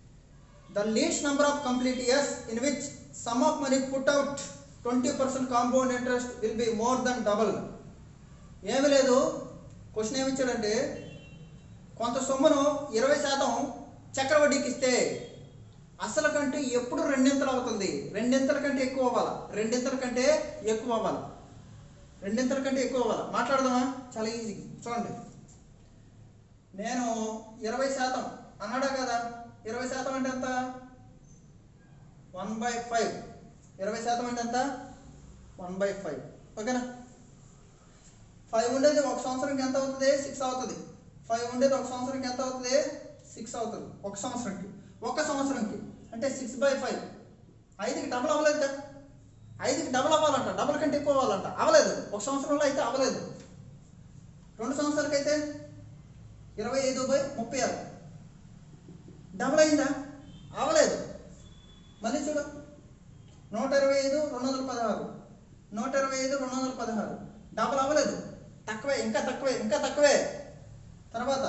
the least number of complete years in which sum of money put out twenty percent compound interest will be more than double ఏమి లేదు question ఏమి ఇచ్చాడంటే కొంత సొమ్మును ఇరవై శాతం చక్రవడ్డీకి ఇస్తే అసలు కంటే ఎప్పుడు రెండింతలు అవుతుంది రెండింతల కంటే ఎక్కువ అవ్వాలా రెండింతల కంటే ఎక్కువ అవ్వాలా రెండింతల కంటే ఎక్కువ అవ్వాలా మాట్లాడదామా చాలా ఈజీ చూడండి నేను ఇరవై శాతం అన్నాడా కదా ఇరవై శాతం అంటే ఎంత వన్ బై ఫైవ్ ఇరవై శాతం అంటే ఎంత వన్ బై ఫైవ్ ఓకేనా ఫైవ్ ఉండేది ఒక సంవత్సరంకి ఎంత అవుతుంది సిక్స్ అవుతుంది ఫైవ్ ఉండేది ఒక సంవత్సరంకి ఎంత అవుతుంది సిక్స్ అవుతుంది ఒక సంవత్సరంకి ఒక సంవత్సరంకి అంటే సిక్స్ బై ఫైవ్ ఐదుకి డబుల్ అవ్వలేదు కదా ఐదుకి డబుల్ అవ్వాలంట డబుల్ కంటే ఎక్కువ అవ్వాలంట అవ్వలేదు ఒక సంవత్సరంలో అయితే అవ్వలేదు రెండు సంవత్సరాలకి అయితే ఇరవై ఐదు బై ముప్పై ఆరు డబుల్ అయిందా అవ్వలేదు మళ్ళీ చూడు నూట ఇరవై ఐదు రెండు వందల పదహారు నూట ఇరవై ఐదు రెండు వందల పదహారు డబుల్ అవ్వలేదు తక్కువే ఇంకా తక్కువే ఇంకా తక్కువే తర్వాత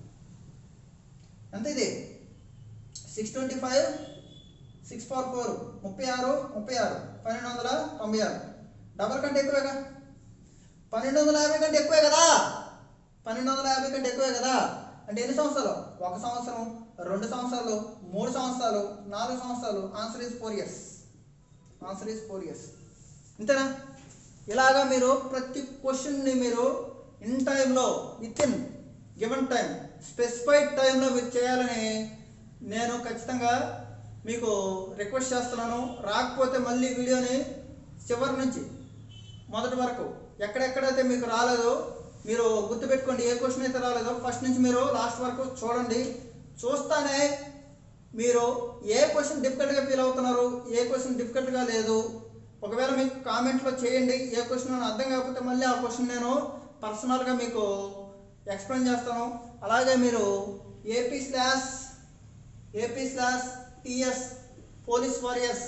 ఎంత ఇది six twenty five six four four ముప్పై ఆరు ముప్పై ఆరు పన్నెండు వందల తొంభై ఆరు డబల్ కంటే ఎక్కువేగా పన్నెండు వందల యాభై కంటే ఎక్కువే కదా పన్నెండు వందల యాభై కంటే ఎక్కువే కదా అంటే ఎన్ని సంవత్సరాలు ఒక సంవత్సరం రెండు సంవత్సరాలు మూడు సంవత్సరాలు నాలుగు సంవత్సరాలు answer is four years answer is four years అంతేనా ఇలాగా మీరు ప్రతి క్వశ్చన్ని మీరు ఇన్ టైంలో within given time specified టైంలో మీరు చేయాలని నేను ఖచ్చితంగా మీకు రిక్వెస్ట్ చేస్తున్నాను రాకపోతే మళ్ళీ వీడియోని చివరి నుంచి మొదటి వరకు ఎక్కడెక్కడైతే మీకు రాలేదో మీరు గుర్తుపెట్టుకోండి ఏ క్వశ్చన్ అయితే రాలేదో ఫస్ట్ నుంచి మీరు లాస్ట్ వరకు చూడండి చూస్తానే మీరు ఏ క్వశ్చన్ డిఫికల్ట్గా ఫీల్ అవుతున్నారు ఏ క్వశ్చన్ డిఫికల్ట్గా లేదు ఒకవేళ మీకు కామెంట్లో చేయండి ఏ క్వశ్చన్ అర్థం కాకపోతే మళ్ళీ ఆ క్వశ్చన్ నేను పర్సనల్గా మీకు ఎక్స్ప్లెయిన్ చేస్తాను అలాగే మీరు AP slash AP slash TS police warriors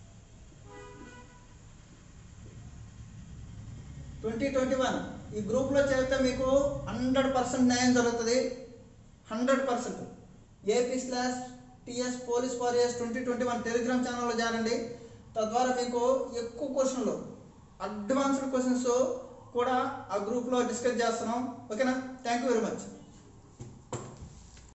twenty twenty one ఈ గ్రూప్లో చేరితే మీకు హండ్రెడ్ పర్సెంట్ న్యాయం జరుగుతుంది hundred percent AP slash TS police warriors twenty twenty one Telegram ఛానల్లో చేరండి తద్వారా మీకు ఎక్కువ క్వశ్చన్లు అడ్వాన్స్డ్ క్వశ్చన్స్ కూడా ఆ గ్రూప్లో డిస్కస్ చేస్తున్నాం ఓకేనా థ్యాంక్ యూ వెరీ మచ్